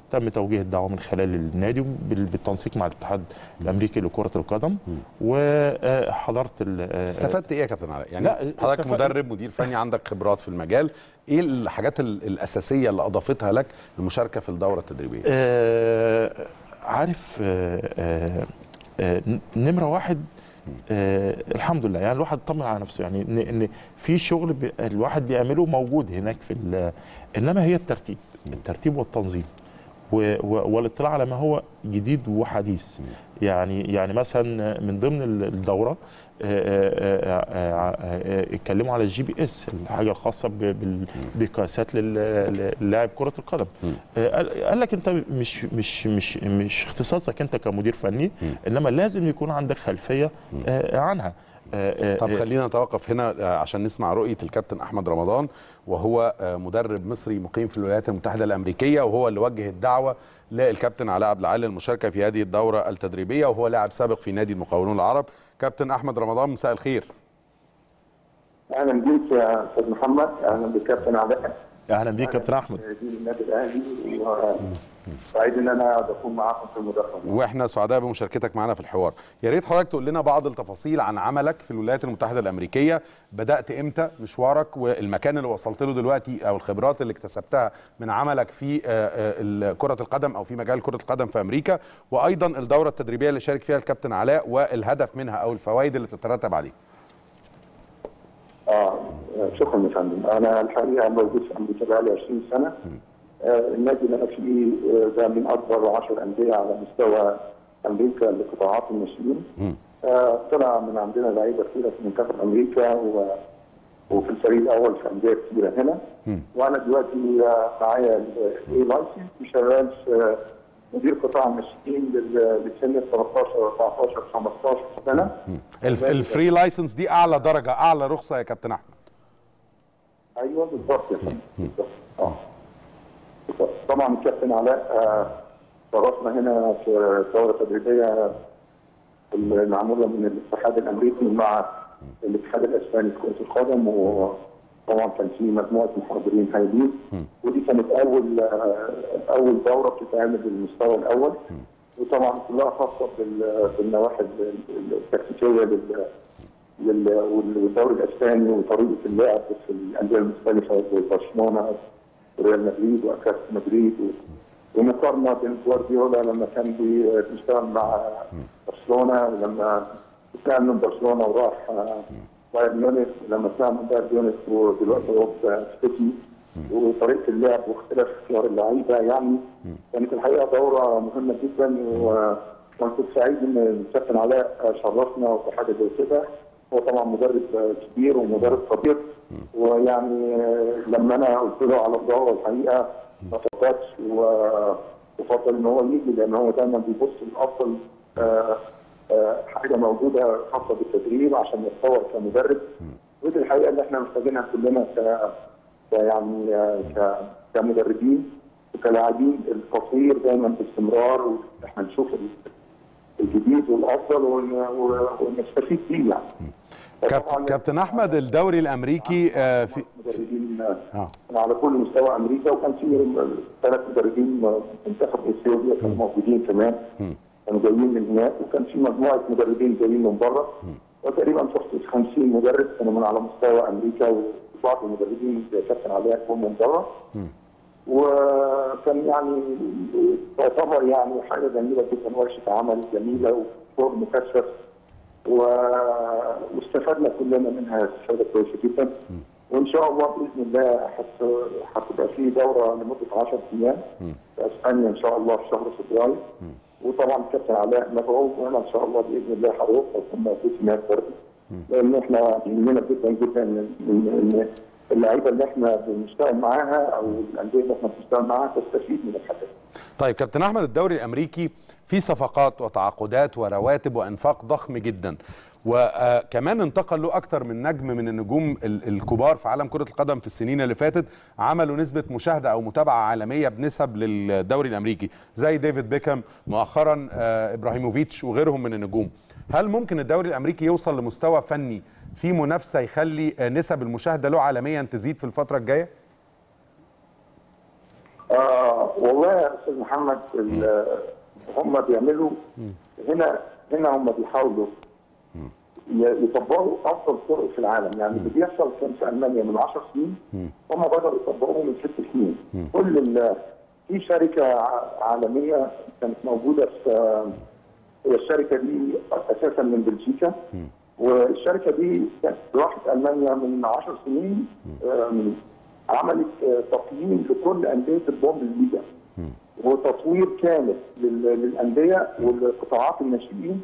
تم توجيه الدعوه من خلال النادي بال- بالتنسيق مع الاتحاد الامريكي لكره القدم وحضرت ال- آه، استفدت ايه يا كابتن علاء؟ يعني لا، حضرتك استفدت- مدرب مدير فني عندك خبرات في المجال، ايه الحاجات ال- الاساسيه اللي اضافتها لك المشاركه في الدوره التدريبيه؟ آه، عارف آه، آه، آه، نمره واحد آه الحمد لله يعني الواحد طمن على نفسه يعني ان ان في شغل بي الواحد بيعمله موجود هناك في ال- انما هي الترتيب الترتيب والتنظيم و- و- والاطلاع على ما هو جديد وحديث يعني يعني مثلا من ضمن الدوره آه، آه، آه، آه، اتكلموا على الجي بي اس الحاجه الخاصه ب- بال- بقياسات لل- للاعب كره القدم آه، قال قال لك انت مش مش مش مش اختصاصك انت كمدير فني انما لازم يكون عندك خلفيه آه، عنها آه، آه، طب آه، خلينا نتوقف هنا آه، عشان نسمع رؤيه الكابتن احمد رمضان وهو آه، مدرب مصري مقيم في الولايات المتحده الامريكيه وهو اللي وجه الدعوه للكابتن علاء عبد العال للمشاركه في هذه الدوره التدريبيه وهو لاعب سابق في نادي المقاولون العرب كابتن احمد رمضان مساء الخير اهلا بيك يا استاذ محمد اهلا بالكابتن علاء اهلا بيك كابتن احمد دي النادي الاهلي وسعيد ان انا بكون معاكم في المداخله واحنا سعداء بمشاركتك معنا في الحوار يا ريت حضرتك تقول لنا بعض التفاصيل عن عملك في الولايات المتحده الامريكيه بدات امتى مشوارك والمكان اللي وصلت له دلوقتي او الخبرات اللي اكتسبتها من عملك في آه، آه، ال- كره القدم او في مجال كره القدم في امريكا وايضا الدوره التدريبيه اللي شارك فيها الكابتن علاء والهدف منها او الفوائد اللي بتترتب عليه اه شكرا يا فندم انا الحقيقه موجود في امريكا بقالي 20 سنه آه النادي اللي انا فيه آه، ده من اكبر 10 انديه على مستوى امريكا لقطاعات الناشئين آه طلع من عندنا لعيبه كثيره في منتخب امريكا و وفي الفريق الاول في انديه كثيره هنا وانا دلوقتي آه، معايا الاي لايسنس وشغال في آه، مدير قطاع الناشئين لل- لسن 13 14 15 سنه الف- الفري لايسنس دي اعلى درجه اعلى رخصه يا كابتن احمد ايوه بالظبط يا فندم بالظبط اه بالظبط. طبعا الكابتن علاء آه، شرفنا هنا في دوره تدريبيه المعموله من الاتحاد الامريكي مع الاتحاد الاسباني لكره القدم وطبعا كان في مجموعه محاضرين هايلين ودي كانت اول آه، اول دوره بتتعمل بالمستوى الاول وطبعا كلها خاصه بال- بالنواحي ال- ال- التكتيكيه لل لل- وال- والدوري الاسباني وطريقه اللعب في الانديه المختلفه زي برشلونه وريال مدريد واتلتيكو مدريد و- ومقارنه بين جوارديولا لما كان بي- بيشتغل مع برشلونه ولما طلع من برشلونه وراح آه، بايرن ميونخ لما طلع من بايرن ميونخ ودلوقتي هو في سيتي وطريقه اللعب واختلاف اختيار اللعيبه يعني كانت الحقيقه دوره مهمه جدا و- وانا كنت سعيد ان الكابتن علاء شرفنا في حاجه زي كده هو طبعا مدرب كبير ومدرب خبير ويعني لما انا قلت له على الدوره الحقيقه ما فكرش و- وفضل ان هو يجي لان هو دايما بيبص لافضل آه، آه، حاجه موجوده خاصه بالتدريب عشان يتطور كمدرب ودي الحقيقه اللي احنا محتاجينها كلنا ك ك- يعني آه، ك- كمدربين وكلاعبين التطوير دايما باستمرار واحنا نشوف ال- الجديد والافضل ون- ون- ونستفيد بيه يعني. كابتن, طبعاً كابتن احمد الدوري الامريكي آه، في مدربين اه على كل مستوى امريكا وكان في ثلاث مدربين منتخب اثيوبيا كانوا موجودين كمان كانوا جايين من هناك وكان في مجموعه مدربين جايين من بره وتقريبا فوق 50 مدرب كانوا من على مستوى امريكا وبعض المدربين زي كابتن علاء هم من بره وكان يعني تعتبر يعني حاجه جميله جدا ورشه عمل جميله وشغل مكثف و- واستفدنا كلنا منها استفاده كويسه جدا وان شاء الله باذن الله هت- هتبقى في دوره لمده 10 ايام في اسبانيا ان شاء الله في شهر فبراير وطبعا الكابتن علاء مدعو وانا ان شاء الله باذن الله هروح واكون موجود هناك برضه لان احنا يهمنا جدا جدا ان إن- إن اللعيبه اللي احنا بنشتغل معاها او الانديه اللي احنا بنشتغل معاها تستفيد من الحاجات دي. طيب كابتن احمد الدوري الامريكي فيه صفقات وتعاقدات ورواتب وانفاق ضخم جدا وكمان انتقل له اكتر من نجم من النجوم ال- الكبار في عالم كره القدم في السنين اللي فاتت عملوا نسبه مشاهده او متابعه عالميه بنسب للدوري الامريكي زي ديفيد بيكهام مؤخرا آه، ابراهيموفيتش وغيرهم من النجوم هل ممكن الدوري الامريكي يوصل لمستوى فني في منافسه يخلي آه، نسب المشاهده له عالميا تزيد في الفتره الجايه آه والله يا استاذ محمد ال- هم بيعملوا هنا هنا هم بيحاولوا ي- يطبقوا افضل طرق في العالم يعني اللي بيحصل كان في المانيا من 10 سنين هم بداوا يطبقوه من ست سنين كل ال- في شركه ع- عالميه كانت موجوده في هي الشركه دي اساسا من بلجيكا والشركه دي كانت راحت المانيا من 10 سنين آم، عملت آه، تقييم لكل انديه البوندسليجا وتطوير كامل لل- للانديه والقطاعات الناشئين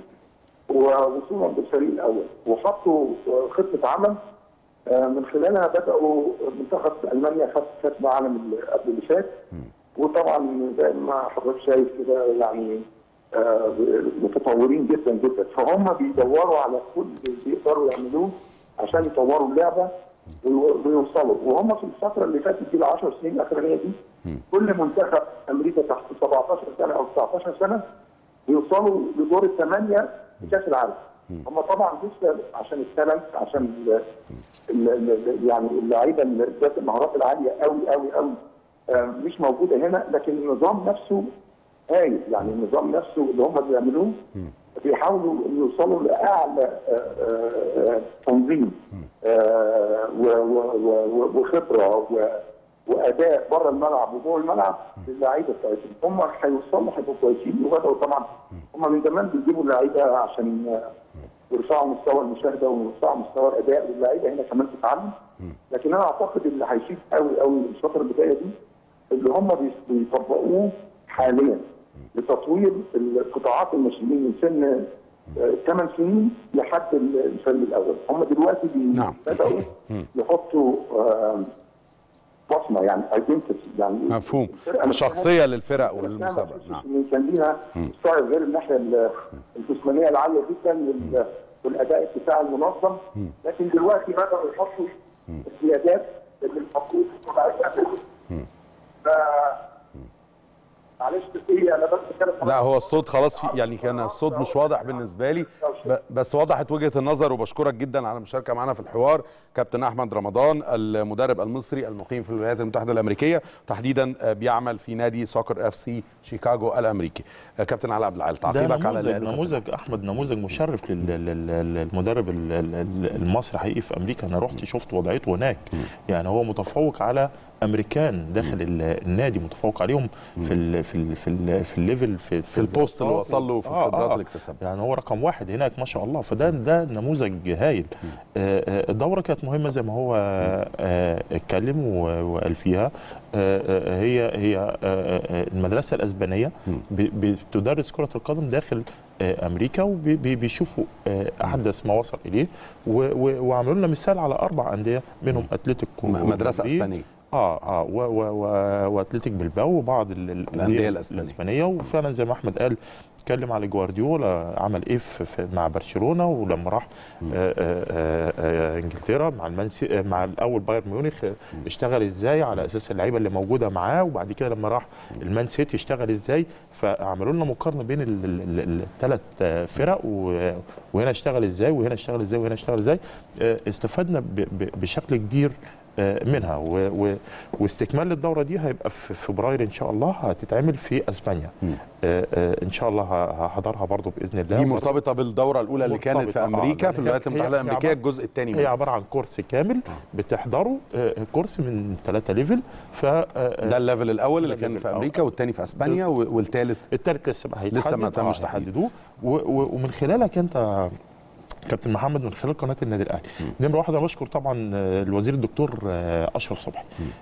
ووصولا بالفريق الاول وحطوا آه، خطه عمل آه، من خلالها بداوا منتخب المانيا خد كاس العالم اللي قبل اللي فات وطبعا زي ما حضرتك شايف كده يعني آه، متطورين جدا جدا فهم بيدوروا على كل اللي بيقدروا يعملوه عشان يطوروا اللعبه ويو- ويوصلوا وهم في الفتره اللي فاتت دي ال 10 سنين الاخرانيه دي كل منتخب امريكا تحت 17 سنه او 19 سنه بيوصلوا لدور الثمانيه في كاس العالم هم طبعا لسه عشان التالنت عشان ال ال ال يعني اللعيبه اللي ذات المهارات العاليه قوي قوي قوي آه، مش موجوده هنا لكن النظام نفسه هايل يعني النظام نفسه اللي هم بيعملوه بيحاولوا إن يوصلوا لاعلى آه، آه، آه، تنظيم آه، و- و- و- وخبره و- واداء بره الملعب وجوه الملعب للعيبه بتاعتهم هم هيوصلوا هيبقوا كويسين وبداوا طبعا هم من زمان بيجيبوا اللعيبه عشان آه، يرفعوا مستوى المشاهده ويرفعوا مستوى الاداء واللعيبه هنا كمان تتعلم لكن انا اعتقد اللي هيفيد قوي قوي الفتره اللي جايه دي اللي هم بيس- بيطبقوه حاليا لتطوير القطاعات الناشئين من سن 8 سنين لحد الفريق الاول هم دلوقتي بي- نعم. بداوا يحطوا آه، بصمه يعني ايدنتيتي يعني مفهوم الفرقة نفسها- شخصيه للفرق الفرقة والمسابقه نفسها نعم كان ليها ستايل غير الناحيه ال- الجسمانيه العاليه جدا وال- والاداء الدفاعي المنظم لكن دلوقتي بداوا يحطوا الزيادات اللي المفروض تبقى ف معلش هي انا بس كده لا هو الصوت خلاص في يعني كان الصوت مش واضح بالنسبه لي ب- بس وضحت وجهه النظر وبشكرك جدا على المشاركه معنا في الحوار كابتن احمد رمضان المدرب المصري المقيم في الولايات المتحده الامريكيه تحديدا آه، بيعمل في نادي سوكر اف سي شيكاغو الامريكي آه، كابتن علاء عبد العال ده تعقيبك على نموذج اللي قاله كابتن نموذج احمد نموذج مشرف لل- لل- لل- للمدرب ال- ال- ال- المصري حقيقي في امريكا انا رحت شفت وضعيته هناك يعني هو متفوق على امريكان داخل ال- النادي متفوق عليهم في ال في ال في ال في الليفل في, في البوست اللي الدراسات وصل له وفي الخبرات اللي اكتسبها يعني هو رقم واحد هناك ما شاء الله فده ده نموذج هايل آه، آه، الدوره كانت مهمه زي ما هو آه، اتكلم و- وقال فيها آه، آه، هي هي آه، آه، المدرسه الاسبانيه ب- بتدرس كره القدم داخل آه، امريكا وبيشوفوا احدث ما وصل اليه و- و- وعملوا لنا مثال على اربع انديه منهم اتلتيكو م- مدرسه مدريد. اسبانيه اه اه و و و واتلتيك بالباو وبعض ال- ال- الأندية الأسبانية. الاسبانيه وفعلا زي ما احمد قال اتكلم على جوارديولا عمل ايه في في- مع برشلونه ولما راح آه آه آه آه انجلترا مع المنسي آه مع الاول بايرن ميونخ آه، اشتغل ازاي على اساس اللعيبه اللي موجوده معاه وبعد كده لما راح المان سيتي اشتغل ازاي فعملوا لنا مقارنه بين الثلاث فرق و- وهنا اشتغل ازاي وهنا اشتغل ازاي وهنا اشتغل ازاي آه، استفدنا ب- ب- بشكل كبير آه، منها و و واستكمال الدوره دي هيبقى في فبراير ان شاء الله هتتعمل في اسبانيا آه، آه، ان شاء الله ه- هحضرها برضو باذن الله دي مرتبطه بالدوره الاولى اللي كانت في مرتبطة، آه، امريكا لأن في هي- الولايات هي- المتحده هي الامريكيه عبارة- الجزء الثاني هي منها عباره عن كورس كامل بتحضره آه، كورس من ثلاثة ليفل ف آه، ده الليفل الاول اللي ده كان الليفل في الأول. امريكا والثاني في اسبانيا والثالث التالت لسه بقى هيتحدد لسه ما تمش آه، تحديده. هيحددوه و- و- ومن خلالك انت كابتن محمد من خلال قناه النادي الاهلي نمره واحد انا بشكر طبعا آه، الوزير الدكتور آه، اشرف صبحي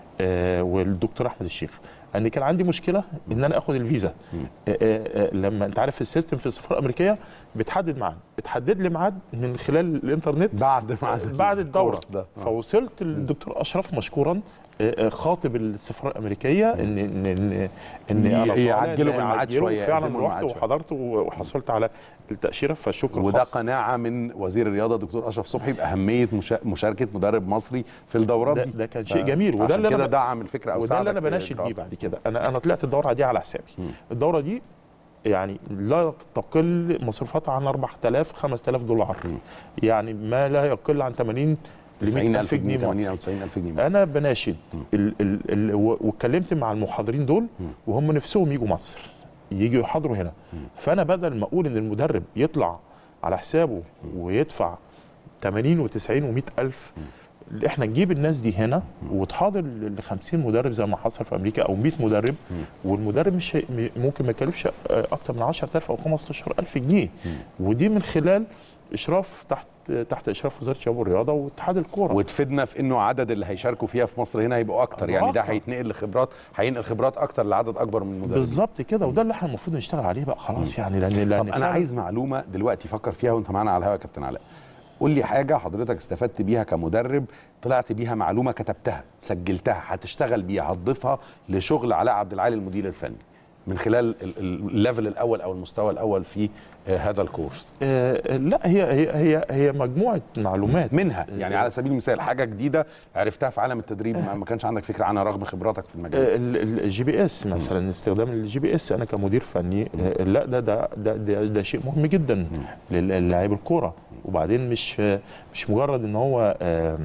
آه، والدكتور احمد الشيخ ان كان عندي مشكله ان انا اخد الفيزا آه، آه، آه، لما انت عارف السيستم في السفاره الامريكيه بتحدد ميعاد اتحدد لي ميعاد من خلال الانترنت بعد بعد بعد الدوره الكورس ده آه. فوصلت للدكتور اشرف مشكورا آه، آه، خاطب السفاره الامريكيه ان ان ان ان ي- أنا طالع يعجلوا إن بالميعاد يعجلوا. شوية، فعلا يقدموا الميعاد رحت شوية. وحضرت وحصلت على التاشيره فشكر وده خاص. قناعه من وزير الرياضه الدكتور اشرف صبحي باهميه مشا- مشاركه مدرب مصري في الدورات ده, دي ده كان شيء جميل وده عشان اللي كده انا دعم الفكره او وده اللي انا ساعدك في بناشد بيه إجراءاتها. بعد كده انا انا طلعت الدوره دي على حسابي الدوره دي يعني لا تقل مصروفاتها عن 4000 5000 دولار يعني ما لا يقل عن 80 ل 90000 جنيه مصري. 80 او 90000 جنيه مثلاً. انا بناشد ال ال ال و- واتكلمت مع المحاضرين دول وهم نفسهم يجوا مصر يجوا يحاضروا هنا فانا بدل ما اقول ان المدرب يطلع على حسابه ويدفع 80 و90 و100 الف احنا نجيب الناس دي هنا وتحاضر ل 50 مدرب زي ما حصل في امريكا او 100 مدرب والمدرب مش هي- م- ممكن ما يكلفش اكتر من 10000 او 15000 جنيه ودي من خلال اشراف تحت تحت اشراف وزاره الشباب والرياضه واتحاد الكوره وتفيدنا في انه عدد اللي هيشاركوا فيها في مصر هنا هيبقوا اكتر يعني ده أكتر. هيتنقل لخبرات هينقل خبرات اكتر لعدد اكبر من المدربين بالظبط كده وده اللي احنا المفروض نشتغل عليه بقى خلاص يعني لان لان طب انا فعلاً عايز معلومه دلوقتي فكر فيها وانت معانا على الهواء يا كابتن علاء قول لي حاجه حضرتك استفدت بيها كمدرب طلعت بيها معلومه كتبتها سجلتها هتشتغل بيها هتضيفها لشغل علاء عبد العالي المدير الفني من خلال ال- ال- الليفل الاول او المستوى الاول في آه، هذا الكورس آه لا هي هي هي هي مجموعه معلومات منها يعني على سبيل المثال حاجه جديده عرفتها في عالم التدريب ما ما كانش عندك فكره عنها رغم خبراتك في المجال آه، ال- ال- الجي بي اس مثلا استخدام الجي بي اس انا كمدير فني آه، لا ده ده ده ده, ده شيء مهم جدا للاعب الكوره وبعدين مش آه، مش مجرد ان هو آه،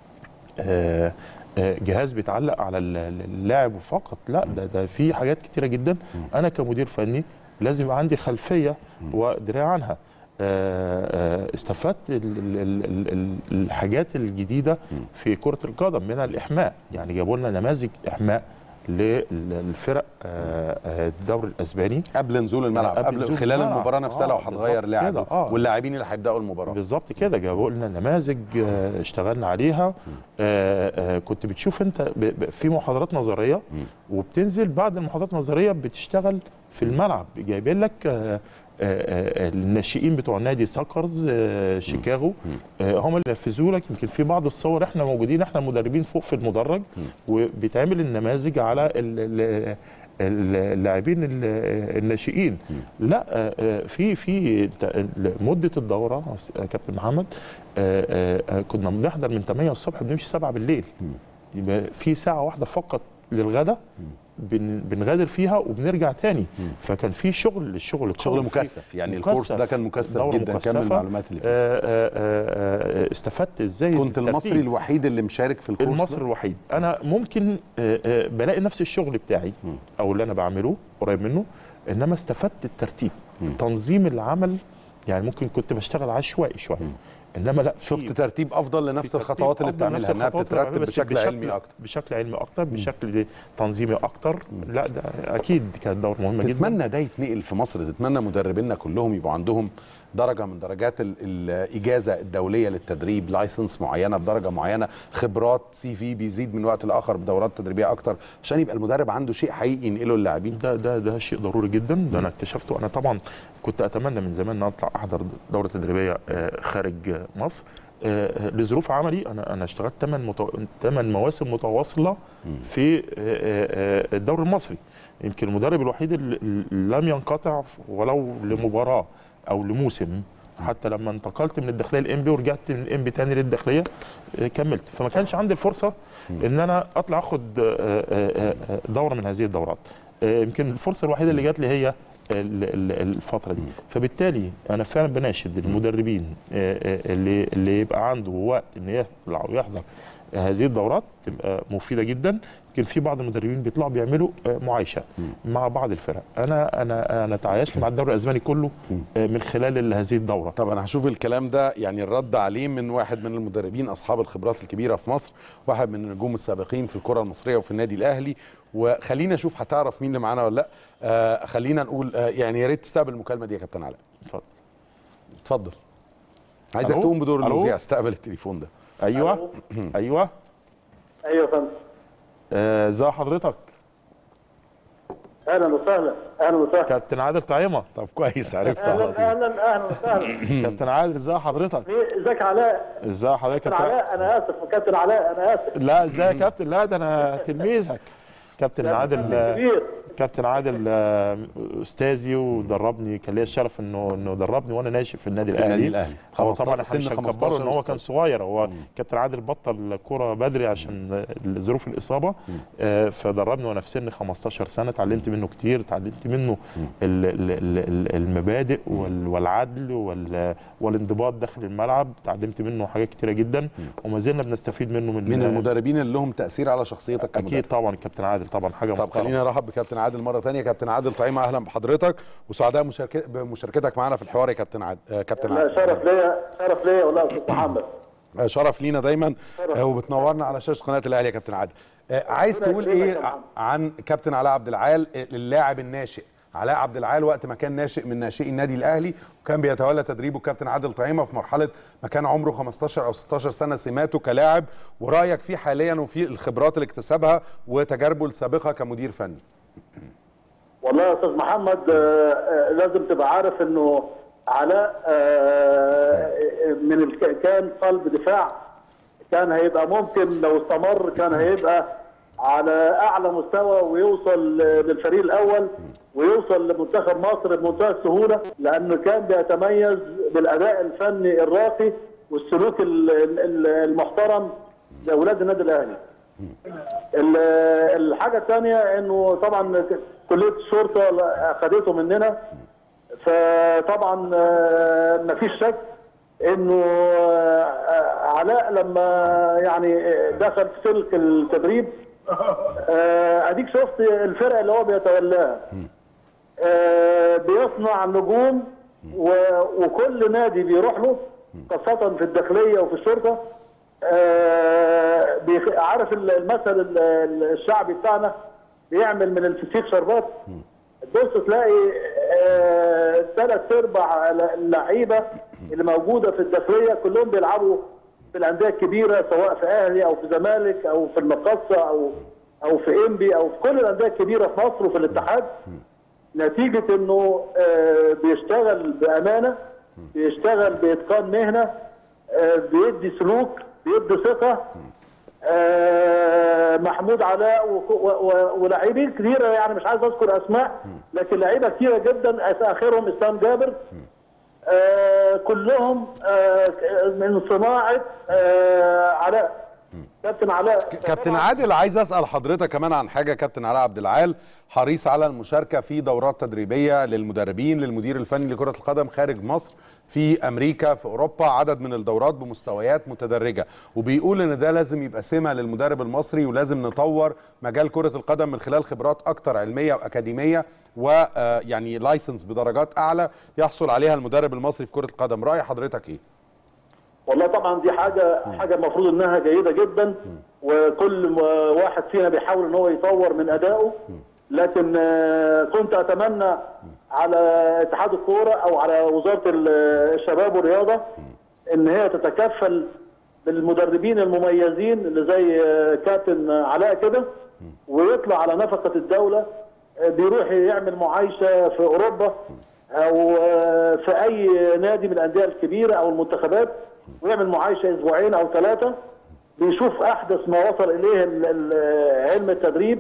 آه، آه، جهاز بيتعلق على ال- ال- اللاعب فقط لا ده ده في حاجات كتيره جدا انا كمدير فني لازم يبقى عندي خلفيه ودرايه عنها آه، آه، استفدت ال- ال- ال- ال- الحاجات الجديده في كره القدم منها الاحماء يعني جابوا لنا نماذج احماء للفرق آه، آه، الدوري الاسباني قبل نزول الملعب قبل قبل, نزول خلال الملعب. المباراه نفسها آه، لو هتغير بالظبط لاعب كده، آه. واللاعبين اللي هيبداوا المباراه بالظبط كده جابوا لنا نماذج آه، اشتغلنا عليها آه، آه، كنت بتشوف انت ب- ب- في محاضرات نظريه وبتنزل بعد المحاضرات النظريه بتشتغل في الملعب جايبين لك آه، آه، آه، الناشئين بتوع نادي ساكرز آه، شيكاغو آه، هم اللي نفذوا لك يمكن في بعض الصور احنا موجودين احنا المدربين فوق في المدرج وبيتعمل النماذج على ال- ال- ال- اللاعبين ال- الناشئين لا آه، آه، في في انت- مده الدوره يا كابتن محمد آه، آه، آه، كنا بنحضر من 8 الصبح بنمشي 7 بالليل يبقى في ساعه واحده فقط للغدا بن بنغادر فيها وبنرجع تاني فكان في شغل الشغل شغل قوي فيه. مكثف يعني الكورس ده كان مكثف دورة جدا كم مكثفة. المعلومات اللي فيه آه، آه، آه، آه، استفدت ازاي كنت بالترتيب. المصري الوحيد اللي مشارك في الكورس المصري ده؟ الوحيد انا ممكن آه، آه، بلاقي نفس الشغل بتاعي او اللي انا بعمله قريب منه انما استفدت الترتيب تنظيم العمل يعني ممكن كنت بشتغل عشوائي شويه انما لا في- شفت ترتيب افضل لنفس في الخطوات اللي ترتيب أفضل، بتعملها نفس انها الخطوات اللي بتترتب بعملها، بس بشكل علمي اكتر بشكل علمي اكتر بشكل تنظيمي اكتر لا ده اكيد كانت دور مهمه جدا تتمنى ده يتنقل في مصر تتمنى مدربينا كلهم يبقوا عندهم درجه من درجات ال- الاجازه الدوليه للتدريب لايسنس معينه بدرجه معينه خبرات سي في بيزيد من وقت لاخر بدورات تدريبيه اكتر عشان يبقى المدرب عنده شيء حقيقي ينقله للاعبين ده ده ده شيء ضروري جدا ده انا اكتشفته انا طبعا كنت اتمنى من زمان ان أنا اطلع احضر دوره تدريبيه آه، خارج آه، مصر آه، لظروف عملي انا انا اشتغلت 8 متو... 8 مواسم متواصله في آه، آه، آه، الدوري المصري يمكن المدرب الوحيد اللي اللي لم ينقطع ولو لمباراه او لموسم حتى لما انتقلت من الداخليه للانبي ورجعت من الانبي تاني للداخليه آه، كملت فما كانش عندي الفرصه ان انا اطلع اخد آه، آه، آه، دوره من هذه الدورات آه، يمكن الفرصه الوحيده اللي جات لي هي ال- ال- الفتره دي فبالتالي انا فعلا بناشد المدربين آه، آه، اللي اللي يبقى عنده وقت ان يطلع ويحضر هذه الدورات تبقى مفيده جدا يمكن في بعض المدربين بيطلعوا بيعملوا آه، معايشه مع بعض الفرق انا انا انا تعايشت مع الدوري الاسباني كله آه، من خلال ال- هذه الدوره طب انا هشوف الكلام ده يعني الرد عليه من واحد من المدربين اصحاب الخبرات الكبيره في مصر واحد من النجوم السابقين في الكره المصريه وفي النادي الاهلي وخلينا اشوف هتعرف مين اللي معانا ولا لا آه خلينا نقول آه يعني يا ريت تستقبل المكالمه دي يا كابتن علاء اتفضل اتفضل عايزك ألو؟ تقوم بدور ألو؟ المذيع استقبل التليفون ده ايوه ايوه ايوه يا فندم آه، ازي حضرتك اهلا وسهلا اهلا وسهلا كابتن عادل طعيمه طب كويس عرفت على اهلا طول اهلا اهلا وسهلا كابتن عادل ازي حضرتك إيه، ازيك علاء ازي حضرتك كابتن كابتن علاء انا اسف كابتن علاء انا اسف لا ازاي يا كابتن لا ده انا تلميذك كابتن عادل آه، كبير كابتن عادل آه، استاذي ودربني كان ليا الشرف انه انه دربني وانا ناشئ في النادي في الاهلي النادي الأهلي. هو 15 طبعا احنا سن مش 15 هنكبره ان هو كان أستاذ. صغير هو كابتن عادل بطل كوره بدري عشان ظروف الاصابه آه، فدربني وانا في سن 15 سنه اتعلمت منه كتير اتعلمت منه ال- ال- ال- ال- المبادئ وال- والعدل وال- والانضباط داخل الملعب اتعلمت منه حاجات كتيره جدا وما زلنا بنستفيد منه من من المدربين اللي لهم تاثير على شخصيتك كمدرب. اكيد طبعا الكابتن عادل طبعا حاجه طب محترمة. خلينا نرحب بكابتن عادل مره ثانيه كابتن عادل طعيمه اهلا بحضرتك وسعداء مشارك... بمشاركتك معنا في الحوار يا كابتن عادل آه كابتن لا عادل شرف ليا شرف ليا والله يا استاذ محمد آه، شرف لينا دايما آه، وبتنورنا على شاشه قناه الاهلي يا كابتن عادل آه، عايز ربنا تقول يكرمك ايه يا محمد. عن كابتن علاء عبد العال آه، اللاعب الناشئ علاء عبد العال وقت ما كان ناشئ من ناشئي النادي الاهلي وكان بيتولى تدريبه الكابتن عادل طعيمه في مرحله ما كان عمره 15 او 16 سنه سماته كلاعب ورايك فيه حاليا وفي الخبرات اللي اكتسبها وتجاربه السابقه كمدير فني والله يا استاذ محمد آه، آه، لازم تبقى عارف انه علاء آه، من الك- كان قلب دفاع كان هيبقى ممكن لو استمر كان هيبقى على اعلى مستوى ويوصل للفريق الاول ويوصل لمنتخب مصر بمنتهى السهوله لانه كان بيتميز بالاداء الفني الراقي والسلوك ال- ال- المحترم لاولاد النادي الاهلي. ال- الحاجه الثانيه انه طبعا ك- كليه الشرطه اخذته مننا فطبعا آه، مفيش شك انه آه، علاء لما يعني دخل في سلك التدريب آه، اديك شفت الفرقه اللي هو بيتولاها آه، بيصنع نجوم و- وكل نادي بيروح له خاصة في الداخلية وفي الشرطة آه، بيخ- عارف ال- المثل ال- ال- الشعبي بتاعنا بيعمل من الفسيخ شربات بص تلاقي ثلاث ارباع اللعيبه اللي موجوده في الداخليه كلهم بيلعبوا في الانديه الكبيره سواء في اهلي او في زمالك او في المقصه او او في انبي او في كل الانديه الكبيره في مصر وفي الاتحاد نتيجه انه آه، بيشتغل بامانه بيشتغل باتقان مهنه آه، بيدي سلوك بيدي ثقه آه، محمود علاء وك- و- و- ولاعيبين كثيره يعني مش عايز اذكر اسماء لكن لعيبه كثيره جدا اخرهم اسلام جابر آه، كلهم آه، من صناعه آه، علاء كابتن علاء كابتن عادل عايز اسال حضرتك كمان عن حاجه كابتن علاء عبد العال حريص على المشاركه في دورات تدريبيه للمدربين للمدير الفني لكره القدم خارج مصر في امريكا في اوروبا عدد من الدورات بمستويات متدرجه وبيقول ان ده لازم يبقى سمه للمدرب المصري ولازم نطور مجال كره القدم من خلال خبرات اكتر علميه واكاديميه ويعني لايسنس بدرجات اعلى يحصل عليها المدرب المصري في كره القدم راي حضرتك ايه والله طبعا دي حاجه حاجه المفروض انها جيده جدا وكل م- واحد فينا بيحاول ان هو يطور من ادائه لكن آه، كنت اتمنى على اتحاد الكوره او على وزاره ال- الشباب والرياضه ان هي تتكفل بالمدربين المميزين اللي زي آه، كابتن علاء كده ويطلع على نفقه الدوله آه، بيروح يعمل معايشه في اوروبا او آه، في اي نادي من الانديه الكبيره او المنتخبات ويعمل معايشه اسبوعين او ثلاثه بيشوف احدث ما وصل اليه ال- ال- علم التدريب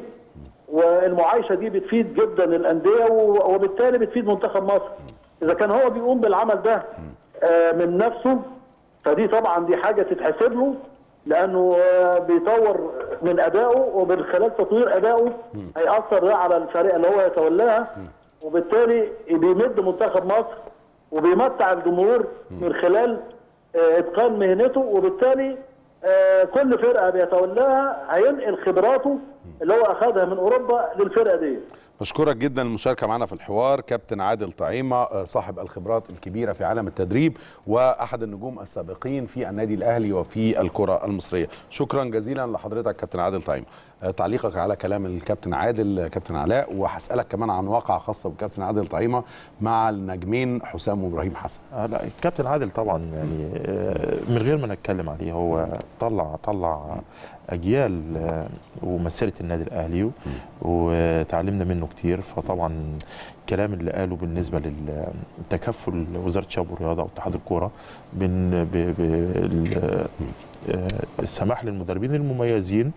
والمعايشه دي بتفيد جدا الانديه و- وبالتالي بتفيد منتخب مصر اذا كان هو بيقوم بالعمل ده آه، من نفسه فدي طبعا دي حاجه تتحسب له لانه آه، بيطور من ادائه ومن خلال تطوير ادائه هياثر ده على الفريق اللي هو يتولاها وبالتالي بيمد منتخب مصر وبيمتع الجمهور من خلال آه، اتقان مهنته وبالتالي آه، كل فرقه بيتولاها هينقل خبراته اللي هو اخذها من اوروبا للفرقه دي بشكرك جدا المشاركة معنا في الحوار كابتن عادل طعيمة آه، صاحب الخبرات الكبيرة في عالم التدريب وأحد النجوم السابقين في النادي الأهلي وفي الكرة المصرية شكرا جزيلا لحضرتك كابتن عادل طعيمة آه، تعليقك على كلام الكابتن عادل آه، كابتن علاء وهسألك كمان عن واقعة خاصة بالكابتن عادل طعيمة مع النجمين حسام وإبراهيم حسن آه لا الكابتن عادل طبعا يعني آه، من غير ما نتكلم عليه هو طلع طلع اجيال آه، ومثلت النادي الاهلي وتعلمنا منه كتير فطبعا الكلام اللي قاله بالنسبه للتكفل وزاره الشباب والرياضه او اتحاد الكوره بن- ب- ب- ال- آه، السماح للمدربين المميزين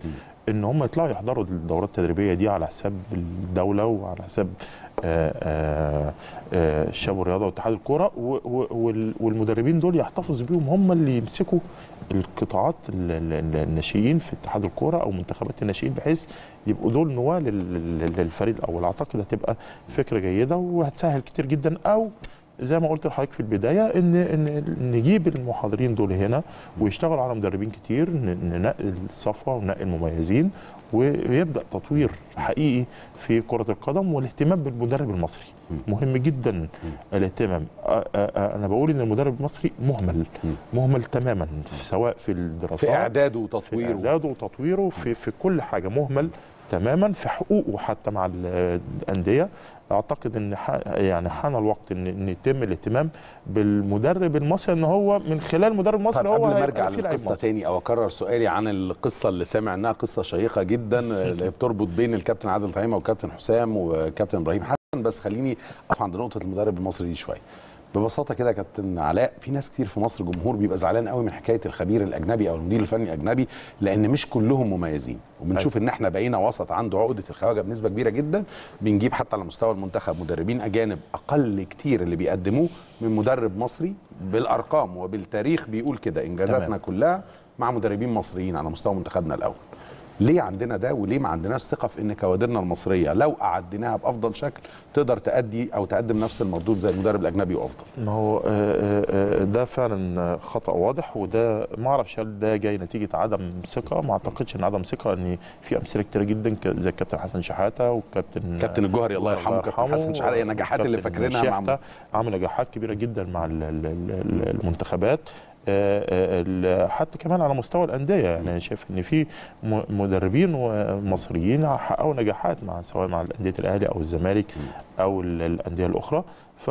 ان هم يطلعوا يحضروا الدورات التدريبيه دي على حساب الدوله وعلى حساب آه، آه، آه، الشباب والرياضه واتحاد الكوره و- و- وال- والمدربين دول يحتفظوا بيهم هم اللي يمسكوا القطاعات ال- ال- الناشئين في اتحاد الكوره او منتخبات الناشئين بحيث يبقوا دول نواه لل- لل- للفريق الاول اعتقد هتبقى فكره جيده وهتسهل كتير جدا او زي ما قلت لحضرتك في البدايه ان ان نجيب المحاضرين دول هنا ويشتغلوا على مدربين كتير ن- ننقي الصفوه وننقي المميزين ويبدا تطوير حقيقي في كره القدم والاهتمام بالمدرب المصري مهم جدا الاهتمام أ- أ- أ- انا بقول ان المدرب المصري مهمل مهمل تماما سواء في الدراسات في اعداده في وتطويره اعداده وتطويره في في كل حاجه مهمل تماما في حقوقه حتى مع ال- الانديه اعتقد ان ح- يعني حان الوقت ان ان يتم الاهتمام بالمدرب المصري ان هو من خلال المدرب المصري طب هو قبل ما هيبقى ارجع فيه لعيب للقصه مصري. تاني او اكرر سؤالي عن القصه اللي سامع انها قصه شيقه جدا اللي بتربط بين الكابتن عادل طعيمه والكابتن حسام وكابتن ابراهيم حسن بس خليني اقف عند نقطه المدرب المصري دي شويه ببساطه كده يا كابتن علاء في ناس كتير في مصر جمهور بيبقى زعلان قوي من حكايه الخبير الاجنبي او المدير الفني الاجنبي لان مش كلهم مميزين وبنشوف ان احنا بقينا وسط عنده عقده الخواجه بنسبه كبيره جدا بنجيب حتى على مستوى المنتخب مدربين اجانب اقل كتير اللي بيقدموه من مدرب مصري بالارقام وبالتاريخ بيقول كده انجازاتنا تمام. كلها مع مدربين مصريين على مستوى منتخبنا الاول ليه عندنا ده وليه ما عندناش ثقه في ان كوادرنا المصريه لو قعدناها بافضل شكل تقدر تأدي او تقدم نفس المردود زي المدرب الاجنبي وافضل ما هو آه، آه، آه، ده فعلا خطا واضح وده ما اعرفش هل ده جاي نتيجه عدم ثقه ما اعتقدش ان عدم ثقه ان في امثله كتير جدا ك- زي الكابتن حسن شحاته والكابتن كابتن الجوهري الله يرحمه كابتن حسن شحاته هي النجاحات اللي والكابتن فاكرينها مع شحتة عمل نجاحات كبيره جدا مع ال- ال- ال- المنتخبات آه، آه، ال- حتى كمان على مستوى الانديه يعني انا شايف ان في م- مدربين مصريين حققوا نجاحات مع سواء مع الانديه الاهلي او الزمالك او ال- الانديه الاخرى